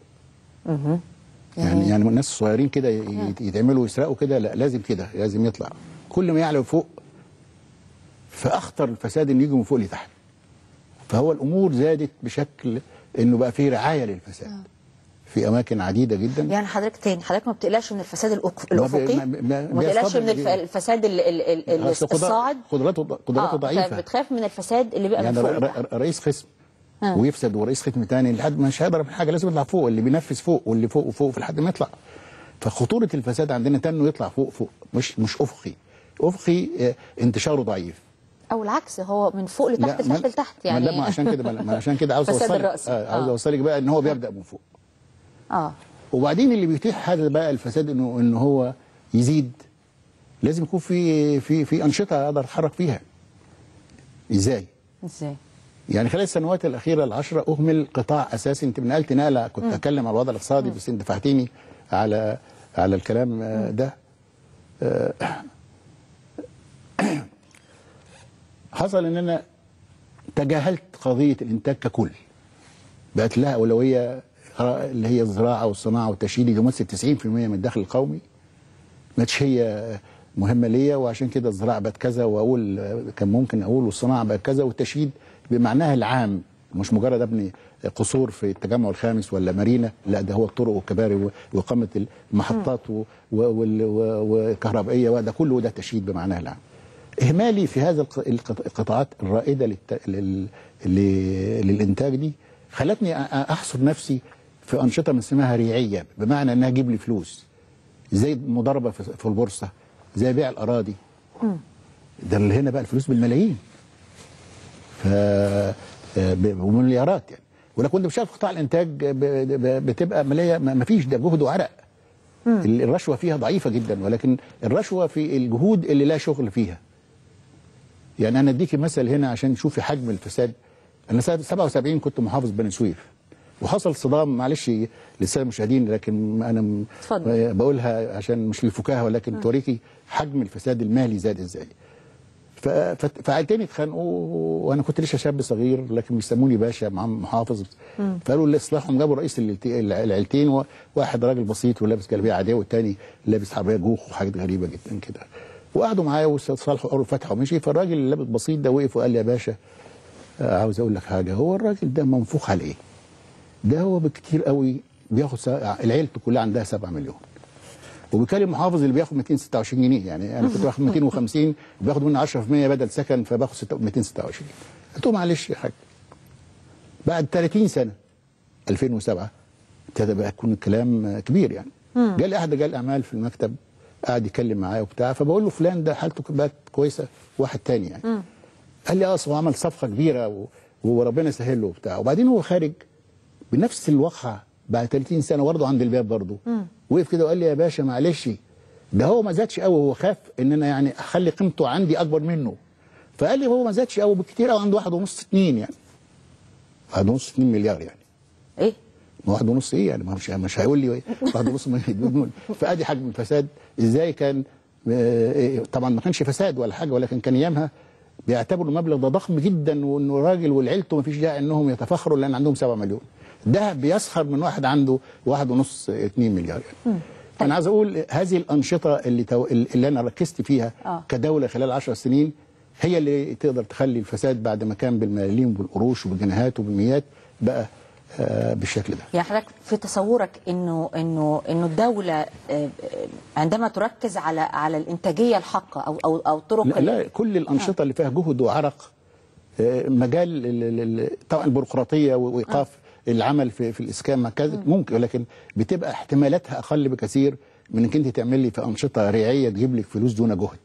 يعني يعني الناس الصغيرين كده ي- يتعملوا يسرقوا كده لا لازم كده لازم يطلع كل ما يعلى فوق فاخطر الفساد انه يجي من فوق لتحت فهو الامور زادت بشكل انه بقى فيه رعايه للفساد في اماكن عديده جدا يعني حضرتك تاني حضرتك ما بتقلقش من الفساد الأف- ما بي- الافقي ما- ما- وما تقلقش بيصطدم من الف- بيه. الفساد ال- ال- ال- ال- أصل قدرات- الصاعد قدراته قدراته آه، ضعيفه بتخاف من الفساد اللي بيبقى يعني من فوق ر- لتحت. ر- رئيس قسم آه. ويفسد ورئيس قسم تاني لحد مش هيقدر في حاجه لازم يطلع فوق اللي بينفذ فوق واللي فوق وفوق لحد ما يطلع فخطوره الفساد عندنا انه يطلع فوق فوق مش مش افقي افقي آه، انتشاره ضعيف او العكس هو من فوق لتحت لا، ما- لتحت لتحت ما يعني لا ما عشان كده ما عشان كده عاوز فساد اوصلك الرأس. آه عاوز آه. اوصلك بقى ان هو بيبدا من فوق اه وبعدين اللي بيتيح هذا بقى الفساد انه ان هو يزيد لازم يكون في في في انشطه اقدر اتحرك فيها ازاي ازاي يعني خلال السنوات الاخيره العشره اهمل قطاع اساسي انت نقلت نقله كنت اتكلم على الوضع الاقتصادي بس انت دفعتني على على الكلام آه، ده آه، حصل ان انا تجاهلت قضيه الانتاج ككل بقت لها اولويه آه، اللي هي الزراعه والصناعه والتشييد اللي تمثل 90% من الدخل القومي ما تش هي مهمه ليا وعشان كده الزراعه بقت كذا واقول كان ممكن اقول والصناعه بقت كذا والتشييد بمعناها العام مش مجرد ابني قصور في التجمع الخامس ولا مارينا لا ده هو الطرق والكباري و- واقامه المحطات و- و- وال- و- والكهربائيه وده كله ده تشييد بمعناها العام. اهمالي في هذا الق- القط- القطاعات الرائده للت... لل... ل- للانتاج دي خلتني أ- أ- احصر نفسي في انشطه من اسمها ريعيه بمعنى انها تجيب لي فلوس زي المضاربه في في البورصه زي بيع الاراضي ده اللي هنا بقى الفلوس بالملايين ف آه، ب- ومليارات يعني ولكن كنت بشتغل في قطاع الانتاج ب- ب- بتبقى ماليه ما فيش ده جهد وعرق ال- الرشوه فيها ضعيفه جدا ولكن الرشوه في الجهود اللي لا شغل فيها يعني انا اديكي مثل هنا عشان تشوفي حجم الفساد انا سنه 77 كنت محافظ بني سويف وحصل صدام معلش للساده المشاهدين لكن انا م- اتفضل. بقولها عشان مش للفكاهه ولكن توريكي حجم الفساد المالي زاد ازاي ف- ف- فعيلتين اتخانقوا وانا كنت لسه شاب صغير لكن بيسموني باشا مع محافظ فقالوا اللي اصلاحهم جابوا رئيس العيلت- العيلتين وواحد راجل بسيط ولابس جلابيه عاديه والتاني لابس عربيه جوخ وحاجات غريبه جدا كده وقعدوا معايا وصالحوا قروا فتحوا ومشي فالراجل اللي لابس بسيط ده وقف وقال لي يا باشا آه، عاوز اقول لك حاجه هو الراجل ده منفوخ على ايه؟ ده هو بكتير قوي بياخد سا... العيلته كلها عندها 7 مليون وبالتالي المحافظ اللي بياخد 226 جنيه يعني انا كنت باخد 250 وباخد منه 10% بدل سكن فباخد ستة- 226 قلت له معلش يا حاج بعد 30 سنه 2007 ابتدى بقى يكون الكلام كبير يعني جالي احد رجال الاعمال في المكتب قاعد يتكلم معايا وبتاع فبقول له فلان ده حالته بقت كويسه واحد تاني يعني قال لي اه أصل هو عمل صفقه كبيره و... وربنا يسهل له وبتاع وبعدين هو خارج بنفس الواقعه بعد 30 سنه برضه عند الباب برضه وقف كده وقال لي يا باشا معلش ده هو ما زادش قوي هو خاف ان انا يعني اخلي قيمته عندي اكبر منه فقال لي هو ما زادش قوي بالكتير قوي عنده واحد ونص اتنين يعني واحد ونص اتنين مليار يعني ايه ما واحد ونص ايه يعني ما مش مش هيقول لي واحد ونص مليون فادي حجم الفساد ازاي كان آه، إيه، طبعا ما كانش فساد ولا حاجه ولكن كان ايامها بيعتبروا المبلغ ده ضخم جدا وانه راجل والعيلته ما فيش داعي انهم يتفاخروا لان عندهم 7 مليون ده بيسخر من واحد عنده واحد ونص 2 مليار يعني فانا عايز اقول هذه الانشطه اللي تو... اللي انا ركزت فيها آه. كدوله خلال 10 سنين هي اللي تقدر تخلي الفساد بعد ما كان بالملاليم وبالقروش وبالجنيهات وبالمئات بقى آه بالشكل ده يعني حضرتك في تصورك انه انه انه الدوله آه، آه، عندما تركز على على الانتاجيه الحقه او او او طرق لا, ال- لا كل الانشطه اللي فيها جهد وعرق آه، مجال ال- ال- ال- طبعا البيروقراطيه وايقاف العمل في في الاسكان مع كذا ممكن ولكن بتبقى احتمالاتها اقل بكثير من انك انت تعمل لي في انشطه ريعيه تجيب لك فلوس دون جهد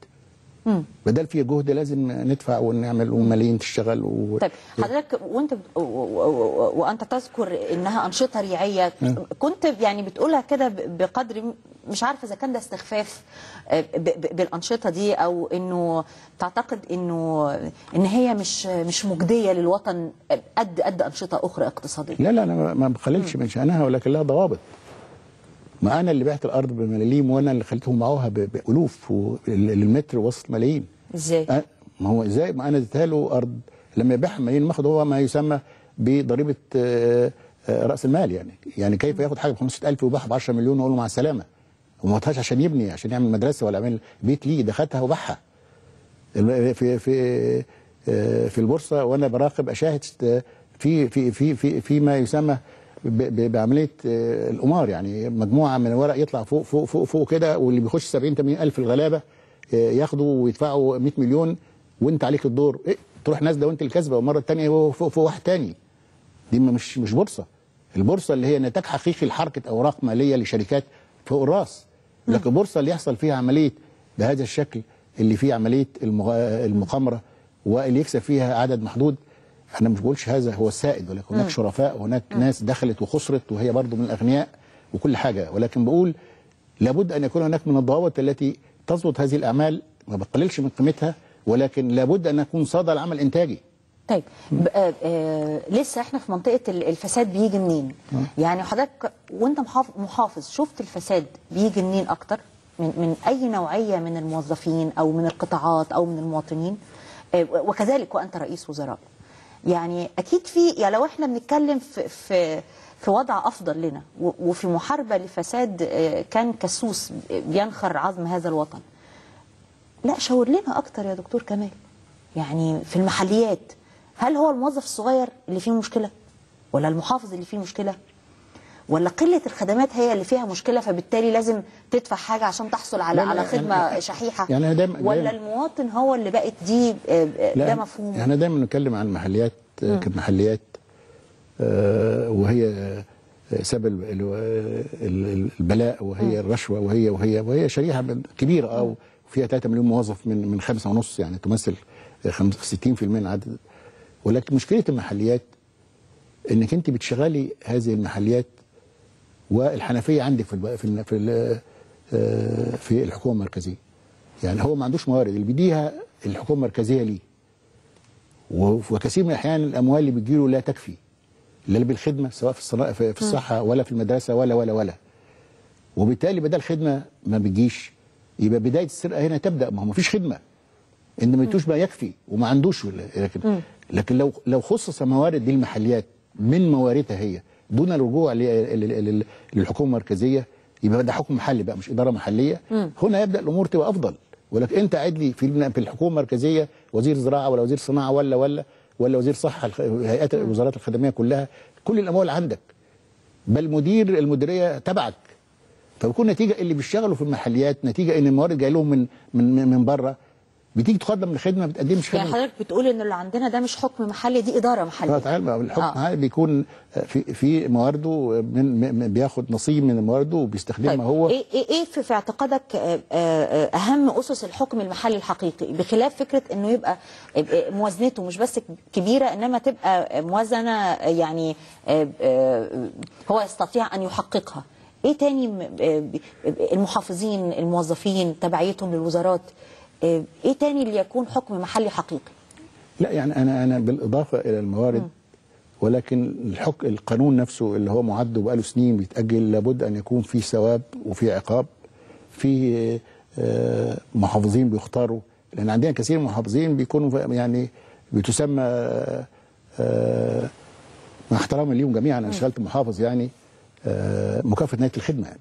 بدل في جهد لازم ندفع ونعمل وملايين تشتغل و... طيب حضرتك وانت بت... و... و... و... وانت تذكر انها انشطه ريعيه كنت يعني بتقولها كده ب- بقدر م- مش عارفه اذا كان ده استخفاف آه، ب... ب... بالانشطه دي او انه تعتقد انه ان هي مش مش مجديه للوطن قد قد انشطه اخرى اقتصاديه لا لا انا ما- ما بقللش من شانها ولكن لها ضوابط ما انا اللي بعت الارض بملاليم وانا اللي خليتهم باعوها ب- بالوف والمتر وصلت ملايين ازاي؟ أه، ما هو ازاي ما انا اديتها له ارض لما يبيعها ملايين ماخد هو ما يسمى بضريبه آه، آه، راس المال يعني يعني كيف ياخد حاجه ب 500000 ويبيعها ب 10 مليون واقول له مع السلامه وما خدهاش عشان يبني عشان يعمل مدرسه ولا يعمل بيت ليه ده خدها وباعها الم- في في آه، في البورصه وانا براقب اشاهد آه، في في في في فيما يسمى ب- ب- بعمليه آه، القمار يعني مجموعه من الورق يطلع فوق فوق فوق فوق كده واللي بيخش 70 80 الف الغلابه آه، ياخدوا ويدفعوا 100 مليون وانت عليك الدور إيه تروح نازله وانت الكسبه والمره الثانيه هو فوق فوق واحد تاني دي ما- مش مش بورصه البورصه اللي هي نتاج حقيقي لحركه اوراق ماليه لشركات فوق الراس لكن البورصه اللي يحصل فيها عمليه بهذا الشكل اللي فيه عمليه المغ- المقامره واللي يكسب فيها عدد محدود انا مش بقولش هذا هو السائد ولكن هناك شرفاء وهناك ناس دخلت وخسرت وهي برضو من الاغنياء وكل حاجه ولكن بقول لابد ان يكون هناك من الضوابط التي تضبط هذه الاعمال ما بقللش من قيمتها ولكن لابد ان يكون صدى العمل انتاجي طيب ب- آه آه لسه احنا في منطقه ال- الفساد بيجي منين؟ يعني حضرتك وانت محافظ, محافظ شفت الفساد بيجي منين اكتر؟ من من اي نوعيه من الموظفين او من القطاعات او من المواطنين؟ آه وكذلك وانت رئيس وزراء. يعني اكيد في يعني لو احنا بنتكلم في في في وضع افضل لنا و- وفي محاربه لفساد آه، كان كسوس بينخر عظم هذا الوطن. لا شاور لنا اكتر يا دكتور كمال يعني في المحليات هل هو الموظف الصغير اللي فيه مشكله ولا المحافظ اللي فيه مشكله ولا قله الخدمات هي اللي فيها مشكله فبالتالي لازم تدفع حاجه عشان تحصل على لا، لا، على يعني- خدمه شحيحه يعني أنا دايما- ولا دايما- المواطن المواطن هو اللي بقت دي آه، آه، لا ده مفهوم احنا دايما نتكلم عن المحليات آه، كمحليات آه، وهي آه، سبب ال- ال- ال- البلاء وهي الرشوه وهي وهي وهي شريحه من- كبيره اه وفيها 3 مليون موظف من من خمسة ونص يعني تمثل آه، خمس- 60% من عدد ولكن مشكله المحليات انك انت بتشغلي هذه المحليات والحنفيه عندك في الب- في ال- في ال- آه، في الحكومه المركزيه يعني هو ما عندوش موارد اللي بيديها الحكومه المركزيه ليه و- وكثير من الاحيان الاموال اللي بتجيله لا تكفي لا بالخدمه سواء في الصناعه في في الصحه ولا في المدرسه ولا ولا ولا وبالتالي بدل خدمه ما بتجيش يبقى بدايه السرقه هنا تبدا ما هو ما فيش خدمه ان ما يدوش ما يكفي وما عندوش ولا لكن لكن لو لو خصص موارد للمحليات من مواردها هي دون الرجوع ل- ل- ل- للحكومه المركزيه يبقى ده حكم محلي بقى مش اداره محليه هنا يبدا الامور تبقى افضل ولكن انت قاعد لي في في الحكومه المركزيه وزير زراعه ولا وزير صناعه ولا ولا ولا وزير صحه الخ- هيئات الوزارات الخدميه كلها كل الاموال عندك بل مدير المديريه تبعك فبيكون نتيجه اللي بيشتغلوا في المحليات نتيجه ان الموارد جاي لهم من من من بره بتيجي تقدم الخدمه ما بتقدمش يعني خدمه حضرتك بتقول ان اللي عندنا ده مش حكم محلي دي اداره محليه فتعال بقى الحكم آه. آه. بيكون في في موارده من من- بياخد نصيب من موارده وبيستخدمها طيب هو ايه ايه ايه في, في اعتقادك آه، آه، اهم اسس الحكم المحلي الحقيقي بخلاف فكره انه يبقى آه، موازنته مش بس كبيره انما تبقى موازنه آه، يعني آه، آه، هو يستطيع ان يحققها ايه تاني م- آه، ب- المحافظين الموظفين تبعيتهم للوزارات آه، ايه تاني اللي يكون حكم محلي حقيقي لا يعني انا انا بالاضافه الى الموارد ولكن الحك القانون نفسه اللي هو معد وبقاله سنين بيتاجل لابد ان يكون في ثواب وفي عقاب في آه، محافظين بيختاروا لان عندنا كثير من المحافظين بيكونوا ف- يعني بتسمى آه، آه، مع احترامي ليهم جميعا انا اشتغلت محافظ يعني آه، مكافاه نهايه الخدمه يعني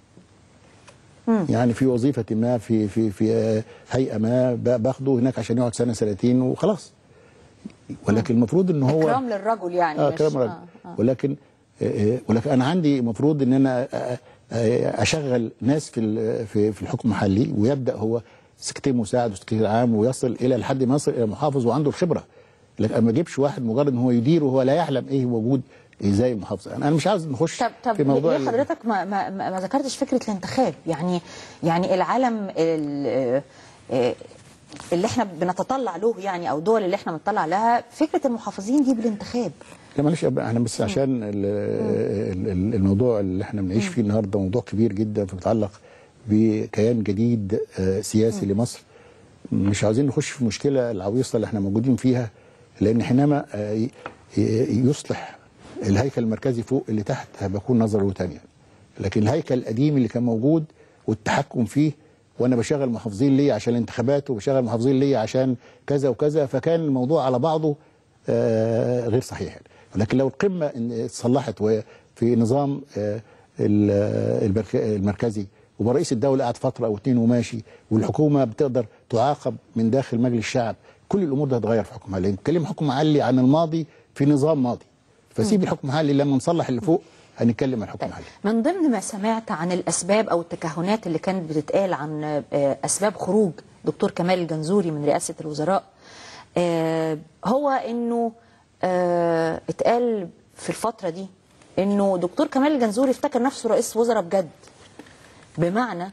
يعني في وظيفه ما في في في آه، هيئه ما ب- باخده هناك عشان يقعد سنه سنتين وخلاص ولكن المفروض ان هو اكرام للرجل يعني اه مش- كلام راجل ولكن آه، آه، ولكن انا عندي مفروض ان انا آه، آه، اشغل ناس في ال- في في الحكم المحلي ويبدا هو سكرتير مساعد وسكرتير عام ويصل الى لحد ما يصل الى محافظ وعنده الخبره لكن ما اجيبش واحد مجرد ان هو يدير وهو لا يعلم ايه وجود ازاي المحافظه انا مش عاوز نخش طب طب في موضوع ليه حضرتك ما, ما, ما ما ذكرتش فكره الانتخاب يعني يعني العالم ال- آه، اللي احنا بنتطلع له يعني او الدول اللي احنا بنطلع لها فكره المحافظين دي بالانتخاب لا معلش يا أبا، احنا بس عشان ال- ال- ال- الموضوع اللي احنا بنعيش فيه النهارده موضوع كبير جدا فبيتعلق بكيان جديد آه، سياسي لمصر مش عاوزين نخش في المشكله العويصه اللي احنا موجودين فيها لان حينما آه، ي- ي- يصلح الهيكل المركزي فوق اللي تحت هيكون نظره تانية لكن الهيكل القديم اللي كان موجود والتحكم فيه وانا بشغل محافظين ليه عشان الانتخابات وبشغل محافظين ليه عشان كذا وكذا فكان الموضوع على بعضه آه، غير صحيح يعني. ولكن لو القمه إن اتصلحت وهي في نظام آه، ال- المرك- المركزي وبقى رئيس الدوله قاعد فتره او اتنين وماشي والحكومه بتقدر تعاقب من داخل مجلس الشعب كل الامور دي هتتغير في حكم علي نتكلم حكم علي عن الماضي في نظام ماضي فسيب الحكم علي لما نصلح اللي فوق هنتكلم عن الحكم علي من ضمن ما سمعت عن الاسباب او التكهنات اللي كانت بتتقال عن آه، اسباب خروج دكتور كمال الجنزوري من رئاسه الوزراء آه، هو انه آه، اتقال في الفتره دي انه دكتور كمال الجنزوري افتكر نفسه رئيس وزراء بجد بمعنى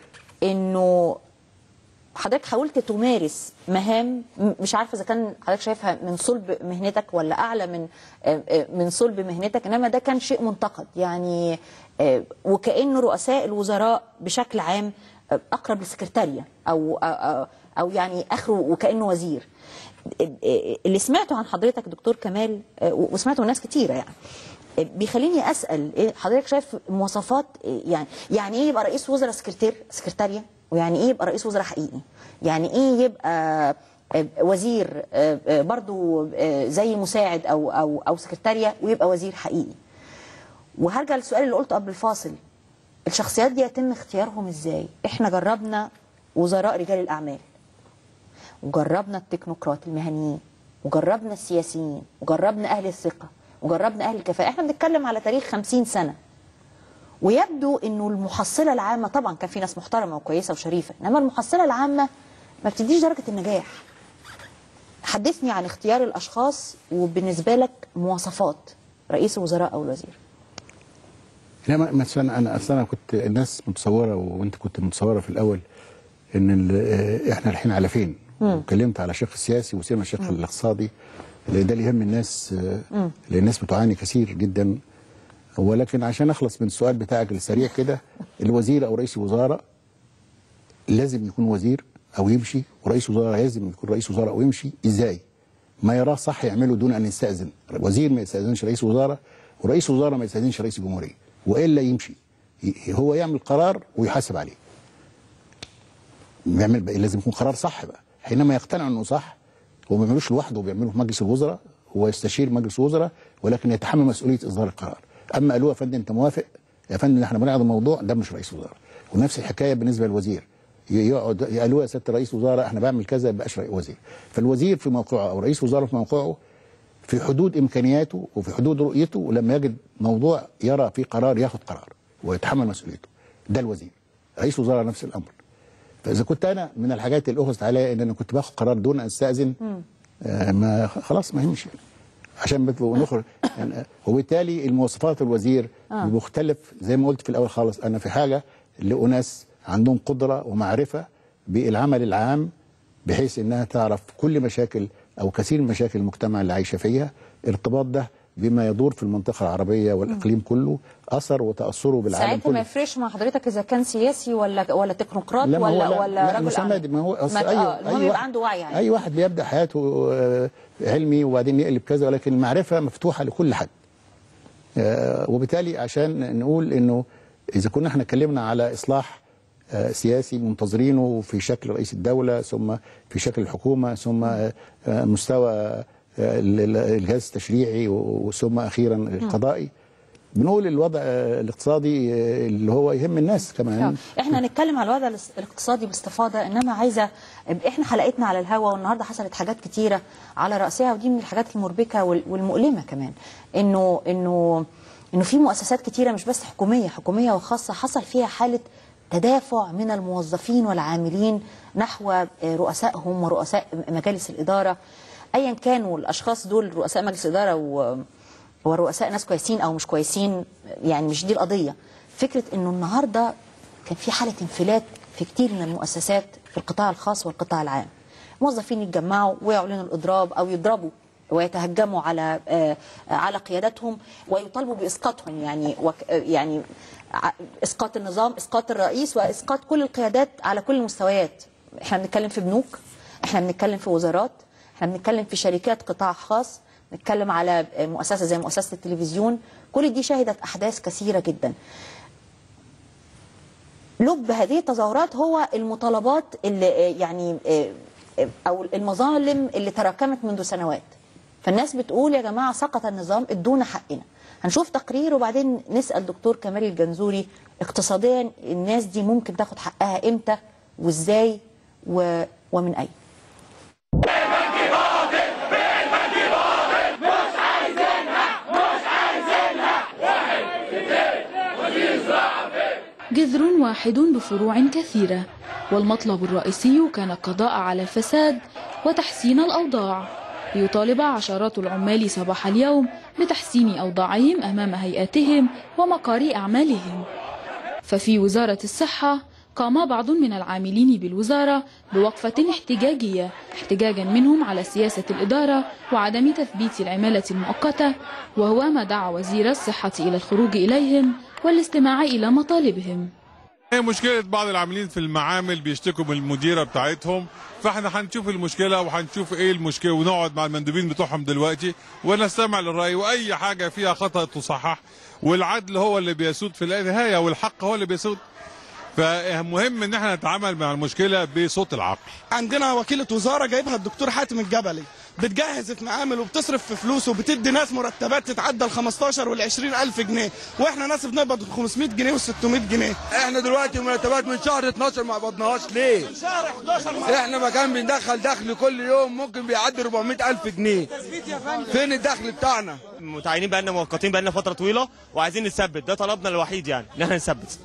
انه حضرتك حاولت تمارس مهام م- مش عارفه اذا كان حضرتك شايفها من صلب مهنتك ولا اعلى من آه، آه، من صلب مهنتك انما ده كان شيء منتقد يعني آه، وكانه رؤساء الوزراء بشكل عام آه، اقرب للسكرتاريه او أو- أو- او يعني اخره وكانه وزير اللي سمعته عن حضرتك دكتور كمال آه، وسمعته من ناس كتيره يعني آه، بيخليني اسال إيه حضرتك شايف مواصفات آه، يعني يعني ايه يبقى رئيس وزراء سكرتير سكرتاريه ويعني ايه يبقى رئيس وزراء حقيقي يعني ايه يبقى آه، وزير آه، آه، برضو آه، زي مساعد او او او سكرتاريه ويبقى وزير حقيقي وهرجع للسؤال اللي قلته قبل الفاصل الشخصيات دي يتم اختيارهم ازاي احنا جربنا وزراء رجال الاعمال وجربنا التكنوقراط المهنيين وجربنا السياسيين وجربنا اهل الثقه وجربنا اهل الكفاءه احنا بنتكلم على تاريخ 50 سنه ويبدو انه المحصله العامه طبعا كان في ناس محترمه وكويسه وشريفه انما المحصله العامه ما بتديش درجه النجاح حدثني عن اختيار الاشخاص وبالنسبه لك مواصفات رئيس الوزراء او الوزير لا ما- مثلا انا اصلا انا كنت الناس متصوره وانت كنت متصوره في الاول ان ال- آه، احنا الحين على فين؟ واتكلمت على الشق السياسي وسيبنا الشق الاقتصادي اللي ده اللي يهم الناس آه، لان الناس بتعاني كثير جدا ولكن عشان اخلص من السؤال بتاعك السريع كده الوزير او رئيس الوزراء لازم يكون وزير او يمشي ورئيس وزراء لازم يكون رئيس وزراء او يمشي ازاي؟ ما يراه صح يعمله دون ان يستاذن وزير ما يستاذنش رئيس وزراء ورئيس وزراء ما يستاذنش رئيس الجمهوريه والا يمشي ي- هو يعمل قرار ويحاسب عليه بيعمل بقى لازم يكون قرار صح بقى حينما يقتنع انه صح هو ما بيعملوش لوحده بيعمله في مجلس الوزراء هو يستشير مجلس الوزراء ولكن يتحمل مسؤوليه اصدار القرار اما قالوا يا فندم انت موافق يا فندم احنا بنعرض الموضوع ده مش رئيس وزراء ونفس الحكايه بالنسبه للوزير ي- يقعد قالوا يا سياده رئيس وزراء احنا بعمل كذا يبقاش رئيس وزير فالوزير في موقعه او رئيس وزراء في موقعه في حدود امكانياته وفي حدود رؤيته ولما يجد موضوع يرى فيه قرار ياخد قرار ويتحمل مسؤوليته ده الوزير رئيس وزراء نفس الامر فاذا كنت انا من الحاجات اللي اخذت عليا ان انا كنت باخد قرار دون ان استاذن آه ما خلاص ما يهمش يعني. عشان بت- ونخرج يعني آه، وبالتالي المواصفات الوزير آه. مختلف زي ما قلت في الاول خالص انا في حاجه لاناس عندهم قدره ومعرفه بالعمل العام بحيث انها تعرف كل مشاكل او كثير من مشاكل المجتمع اللي عايشه فيها ارتباط ده بما يدور في المنطقه العربيه والاقليم كله اثر وتاثره بالعالم ساعتها ما كله يفرقش مع حضرتك اذا كان سياسي ولا ولا تكنوقراط لا ما هو ولا لا ولا لا رجل مش أعمال. عماد، ما هو أصل ما- أي آه، المهم أي يبقى واحد- عنده وعي يعني اي واحد بيبدا حياته آه، علمي وبعدين يقلب كذا ولكن المعرفه مفتوحه لكل حد آه، وبالتالي عشان نقول انه اذا كنا احنا اتكلمنا على اصلاح آه، سياسي منتظرينه في شكل رئيس الدوله ثم في شكل الحكومه ثم آه، آه، مستوى آه، ال- ال- الجهاز التشريعي و- ثم اخيرا القضائي بنقول الوضع آه، الاقتصادي آه، اللي هو يهم الناس كمان آه. احنا هنتكلم على الوضع الاس- الاقتصادي باستفاضه انما عايزه احنا حلقتنا على الهوا والنهارده حصلت حاجات كتيره على راسها ودي من الحاجات المربكه وال- والمؤلمه كمان انه انه انه في مؤسسات كتيره مش بس حكوميه حكوميه وخاصه حصل فيها حاله تدافع من الموظفين والعاملين نحو آه، رؤسائهم ورؤساء مجالس الاداره ايا كانوا الاشخاص دول رؤساء مجلس اداره و ورؤساء ناس كويسين او مش كويسين يعني مش دي القضيه فكره انه النهارده كان في حاله انفلات في كتير من المؤسسات في القطاع الخاص والقطاع العام موظفين يتجمعوا ويعلنوا الاضراب او يضربوا ويتهجموا على آه، على قيادتهم ويطالبوا باسقاطهم يعني وك يعني ع- اسقاط النظام اسقاط الرئيس واسقاط كل القيادات على كل المستويات احنا بنتكلم في بنوك احنا بنتكلم في وزارات احنا بنتكلم في شركات قطاع خاص نتكلم على مؤسسه زي مؤسسه التلفزيون كل دي شهدت احداث كثيره جدا لب هذه التظاهرات هو المطالبات اللي يعني او المظالم اللي تراكمت منذ سنوات فالناس بتقول يا جماعه سقط النظام ادونا حقنا هنشوف تقرير وبعدين نسال دكتور كمال الجنزوري اقتصاديا الناس دي ممكن تاخد حقها امتى وازاي و... ومن اين جذر واحد بفروع كثيرة والمطلب الرئيسي كان القضاء على الفساد وتحسين الأوضاع ليطالب عشرات العمال صباح اليوم بتحسين أوضاعهم أمام هيئاتهم ومقار أعمالهم ففي وزارة الصحة قام بعض من العاملين بالوزارة بوقفة احتجاجية احتجاجا منهم على سياسة الإدارة وعدم تثبيت العمالة المؤقتة وهو ما دعا وزير الصحة إلى الخروج إليهم والاستماع إلى مطالبهم هي مشكلة بعض العاملين في المعامل بيشتكوا من المديرة بتاعتهم فاحنا هنشوف المشكلة وهنشوف ايه المشكلة ونقعد مع المندوبين بتوعهم دلوقتي ونستمع للرأي واي حاجة فيها خطأ تصحح والعدل هو اللي بيسود في النهاية والحق هو اللي بيسود فمهم ان احنا نتعامل مع المشكلة بصوت العقل عندنا وكيلة وزارة جايبها الدكتور حاتم الجبلي بتجهز المعامل وبتصرف في فلوس وبتدي ناس مرتبات تتعدى ال 15 وال 20 ألف جنيه واحنا ناس بنقبض 500 جنيه وال 600 جنيه احنا دلوقتي مرتبات من شهر 12 ما قبضناهاش ليه؟ شهر 11 احنا مكان بندخل دخل كل يوم ممكن بيعدي 400 الف جنيه فين الدخل بتاعنا؟ متعينين بقالنا مؤقتين بقالنا فتره طويله وعايزين نثبت ده طلبنا الوحيد يعني ان احنا نثبت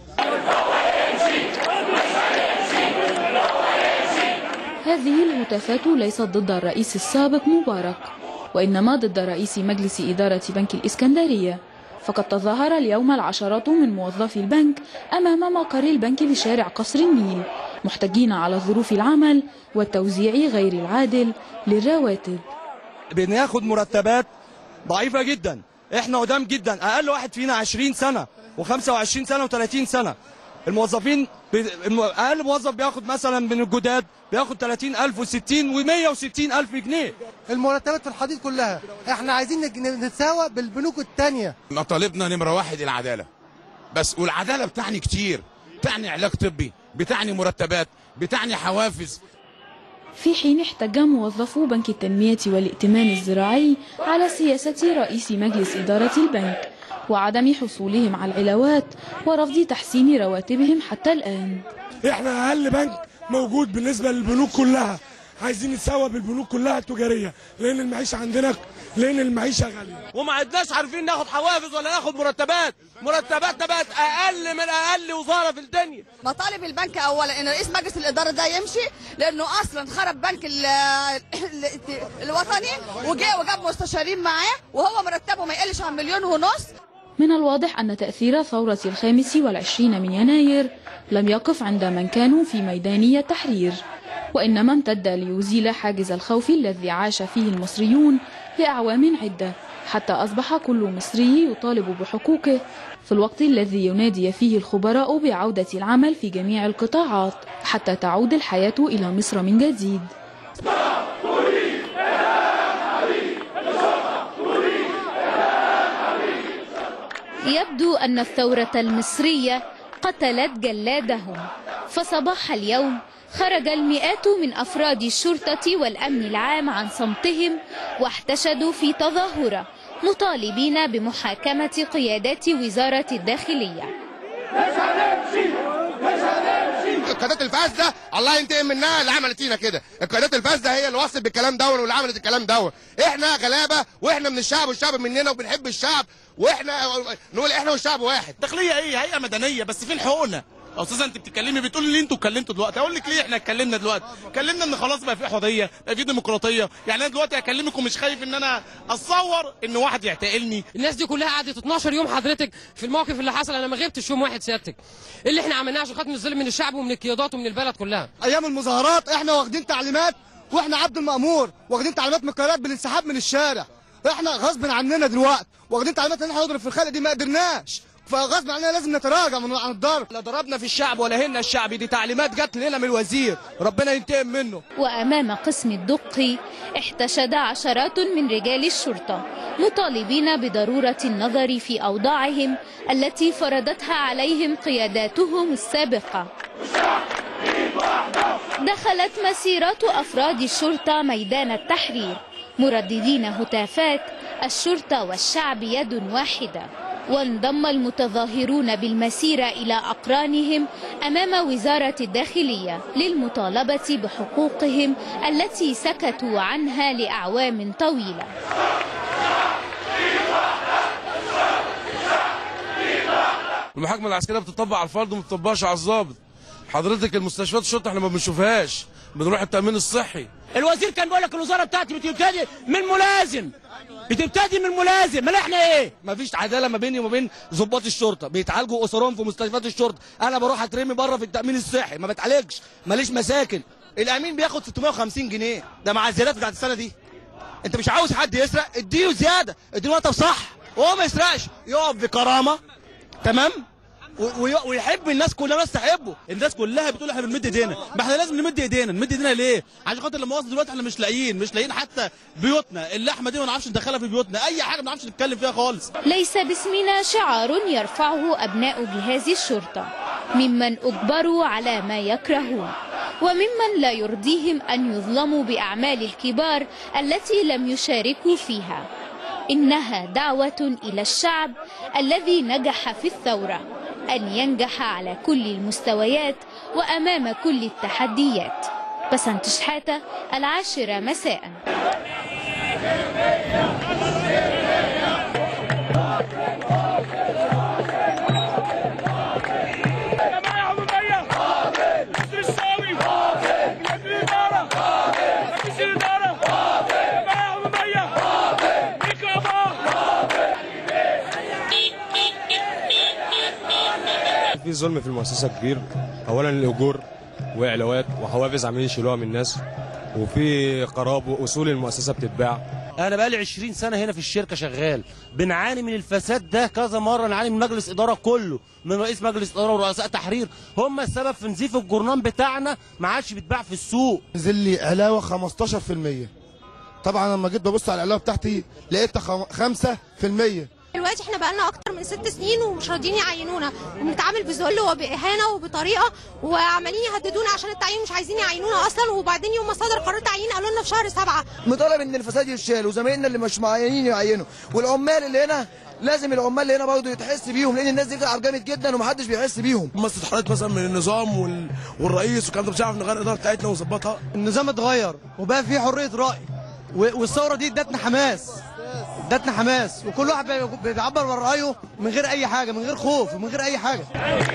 هذه الهتافات ليست ضد الرئيس السابق مبارك وإنما ضد رئيس مجلس إدارة بنك الإسكندرية فقد تظاهر اليوم العشرات من موظفي البنك أمام مقر البنك بشارع قصر النيل محتجين على ظروف العمل والتوزيع غير العادل للرواتب بناخد مرتبات ضعيفة جدا احنا قدام جدا اقل واحد فينا 20 سنة و25 سنة و30 سنة الموظفين ب- الم- اقل موظف بياخد مثلا من الجداد بياخد 30000 و60 و160 الف جنيه المرتبات في الحديد كلها احنا عايزين نج- نتساوى بالبنوك التانية مطالبنا نمرة واحد العدالة بس والعدالة بتعني كتير بتعني علاج طبي بتعني مرتبات بتعني حوافز في حين احتج موظفو بنك التنمية والائتمان الزراعي على سياسة رئيس مجلس إدارة البنك وعدم حصولهم على العلاوات ورفض تحسين رواتبهم حتى الآن احنا اقل بنك موجود بالنسبة للبنوك كلها عايزين نتساوى بالبنوك كلها التجارية لان المعيشة عندنا لان المعيشة غالية وما عدناش عارفين ناخد حوافز ولا ناخد مرتبات مرتباتنا بقت اقل من اقل وزارة في الدنيا مطالب البنك اولا ان رئيس مجلس الاداره ده يمشي لانه اصلا خرب بنك ال ال الوطني وجاء وجاب مستشارين معاه وهو مرتبه ما يقلش عن مليون ونص من الواضح أن تأثير ثورة الخامس والعشرين من يناير لم يقف عند من كانوا في ميداني التحرير وإنما امتد ليزيل حاجز الخوف الذي عاش فيه المصريون لأعوام عدة حتى أصبح كل مصري يطالب بحقوقه في الوقت الذي ينادي فيه الخبراء بعودة العمل في جميع القطاعات حتى تعود الحياة إلى مصر من جديد يبدو أن الثورة المصرية قتلت جلادهم فصباح اليوم خرج المئات من أفراد الشرطة والأمن العام عن صمتهم واحتشدوا في تظاهرة مطالبين بمحاكمة قيادات وزارة الداخلية القيادات الفاسده الله ينتقم منها اللي عملت فينا كده القيادات الفاسده هي اللي وصلت بالكلام ده واللي عملت الكلام ده احنا غلابه واحنا من الشعب والشعب مننا وبنحب الشعب واحنا نقول احنا والشعب واحد داخلية ايه هيئة مدنية بس فين حقوقنا استاذه انت بتتكلمي بتقولي ليه انتوا اتكلمتوا دلوقتي اقول لك ليه احنا اتكلمنا دلوقتي اتكلمنا ان خلاص بقى في حريه بقى في ديمقراطيه يعني انا دلوقتي اكلمك ومش خايف ان انا اتصور ان واحد يعتقلني الناس دي كلها قعدت 12 يوم حضرتك في الموقف اللي حصل انا ما غبتش يوم واحد سيادتك إيه اللي احنا عملناه عشان خاطر الظلم من الشعب ومن القيادات ومن البلد كلها ايام المظاهرات احنا واخدين تعليمات واحنا عبد المامور واخدين تعليمات من القيادات بالانسحاب من الشارع احنا غصب عننا دلوقتي واخدين تعليمات ان احنا نضرب في الخلق دي ما قدرناش فغصب عننا لازم نتراجع من عن الضرب لا ضربنا في الشعب ولا هنا الشعب دي تعليمات جت لنا من الوزير ربنا ينتقم منه وأمام قسم الدقي احتشد عشرات من رجال الشرطة مطالبين بضرورة النظر في أوضاعهم التي فرضتها عليهم قياداتهم السابقة دخلت مسيرات أفراد الشرطة ميدان التحرير مرددين هتافات الشرطة والشعب يد واحدة وانضم المتظاهرون بالمسيرة إلى أقرانهم أمام وزارة الداخلية للمطالبة بحقوقهم التي سكتوا عنها لأعوام طويلة المحاكمه العسكريه بتطبق على الفرد وما بتطبقش على الضابط حضرتك المستشفيات الشرطه احنا ما بنشوفهاش بنروح التامين الصحي الوزير كان بيقول لك الوزاره بتاعتي بتبتدي من ملازم بتبتدي من ملازم ما احنا ايه مفيش عداله ما بيني وما بين ضباط الشرطه بيتعالجوا اسرهم في مستشفيات الشرطه انا بروح اترمي بره في التامين الصحي ما بتعالجش ماليش مساكن الامين بياخد 650 جنيه ده مع الزيادات بتاعت السنه دي انت مش عاوز حد يسرق اديله زياده اديله مرتب صح وهو ما يسرقش يقف بكرامه تمام و- وي- ويحب الناس كلها الناس تحبه الناس كلها بتقول احنا بنمد ايدينا ما احنا لازم نمد ايدينا نمد ايدينا ليه عشان خاطر لما وصل دلوقتي احنا مش لاقيين مش لاقيين حتى بيوتنا اللحمه دي ما نعرفش ندخلها في بيوتنا اي حاجه ما نعرفش نتكلم فيها خالص ليس باسمنا شعار يرفعه أبناء جهاز الشرطة ممن أجبروا على ما يكرهون وممن لا يرضيهم أن يظلموا بأعمال الكبار التي لم يشاركوا فيها إنها دعوة إلى الشعب الذي نجح في الثورة أن ينجح على كل المستويات وأمام كل التحديات بسنت شحاتة العاشرة مساءً في ظلم في المؤسسه كبير اولا الاجور وعلاوات وحوافز عاملين يشيلوها من الناس وفي قراب واصول المؤسسه بتتباع انا بقالي 20 سنه هنا في الشركه شغال بنعاني من الفساد ده كذا مره نعاني من مجلس اداره كله من رئيس مجلس اداره ورؤساء تحرير هم السبب في نزيف الجورنان بتاعنا ما عادش بيتباع في السوق نزل لي علاوه 15% طبعا لما جيت ببص على العلاوه بتاعتي لقيتها خم- 5% دلوقتي احنا بقالنا اكتر من ست سنين ومش راضيين يعينونا وبنتعامل بذل وباهانه وبطريقه وعمالين يهددونا عشان التعيين مش عايزين يعينونا اصلا وبعدين يوم ما صدر قرار تعيين قالوا لنا في شهر سبعه مطالب ان الفساد يتشال وزمايلنا اللي مش معينين يعينوا والعمال اللي هنا لازم العمال اللي هنا برضه يتحس بيهم لان الناس دي بتتعب جامد جدا ومحدش بيحس بيهم مصلحه حضرتك مثلا من النظام وال... والرئيس والكلام ده مش عارف نغير الاداره بتاعتنا ونظبطها النظام اتغير وبقى فيه حريه راي و- والثوره دي ادتنا حماس ادتنا حماس وكل واحد بي- بيعبر عن رايه من غير اي حاجه من غير خوف ومن غير اي حاجه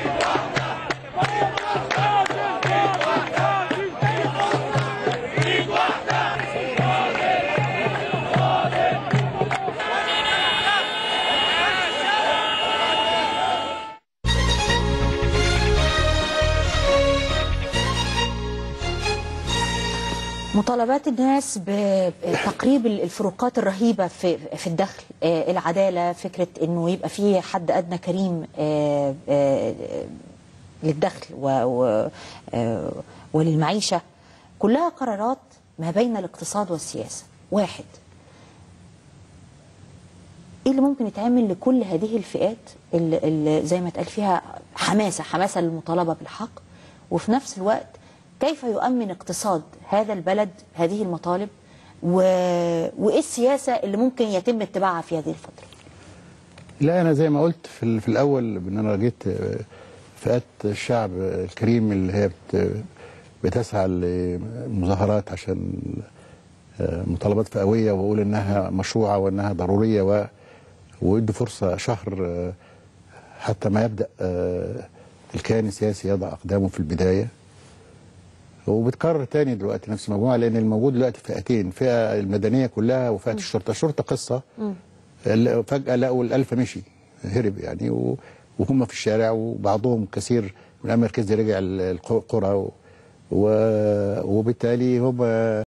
مطالبات الناس بتقريب الفروقات الرهيبة في في الدخل آه، العدالة فكرة انه يبقى في حد ادنى كريم آه، آه، للدخل و و- آه، وللمعيشة كلها قرارات ما بين الاقتصاد والسياسة واحد ايه اللي ممكن يتعمل لكل هذه الفئات اللي, اللي زي ما اتقال فيها حماسة حماسة للمطالبة بالحق وفي نفس الوقت كيف يؤمن اقتصاد هذا البلد هذه المطالب و... وايه السياسة اللي ممكن يتم اتباعها في هذه الفترة لا انا زي ما قلت في, ال- في الاول ان انا جيت آه، فئات الشعب الكريم اللي هي بت بتسعى للمظاهرات عشان آه، مطالبات فئويه واقول انها مشروعه وانها ضروريه و ويدي فرصه شهر آه، حتى ما يبدا آه، الكيان السياسي يضع اقدامه في البدايه وبتكرر تاني دلوقتي نفس المجموعه لان الموجود دلوقتي فئتين فئه المدنيه كلها وفئه الشرطه الشرطه قصه ال- فجاه لقوا الالف مشي هرب يعني و- وهم في الشارع وبعضهم كثير من الامن المركزي رجع ال- القرى و- و- وبالتالي هم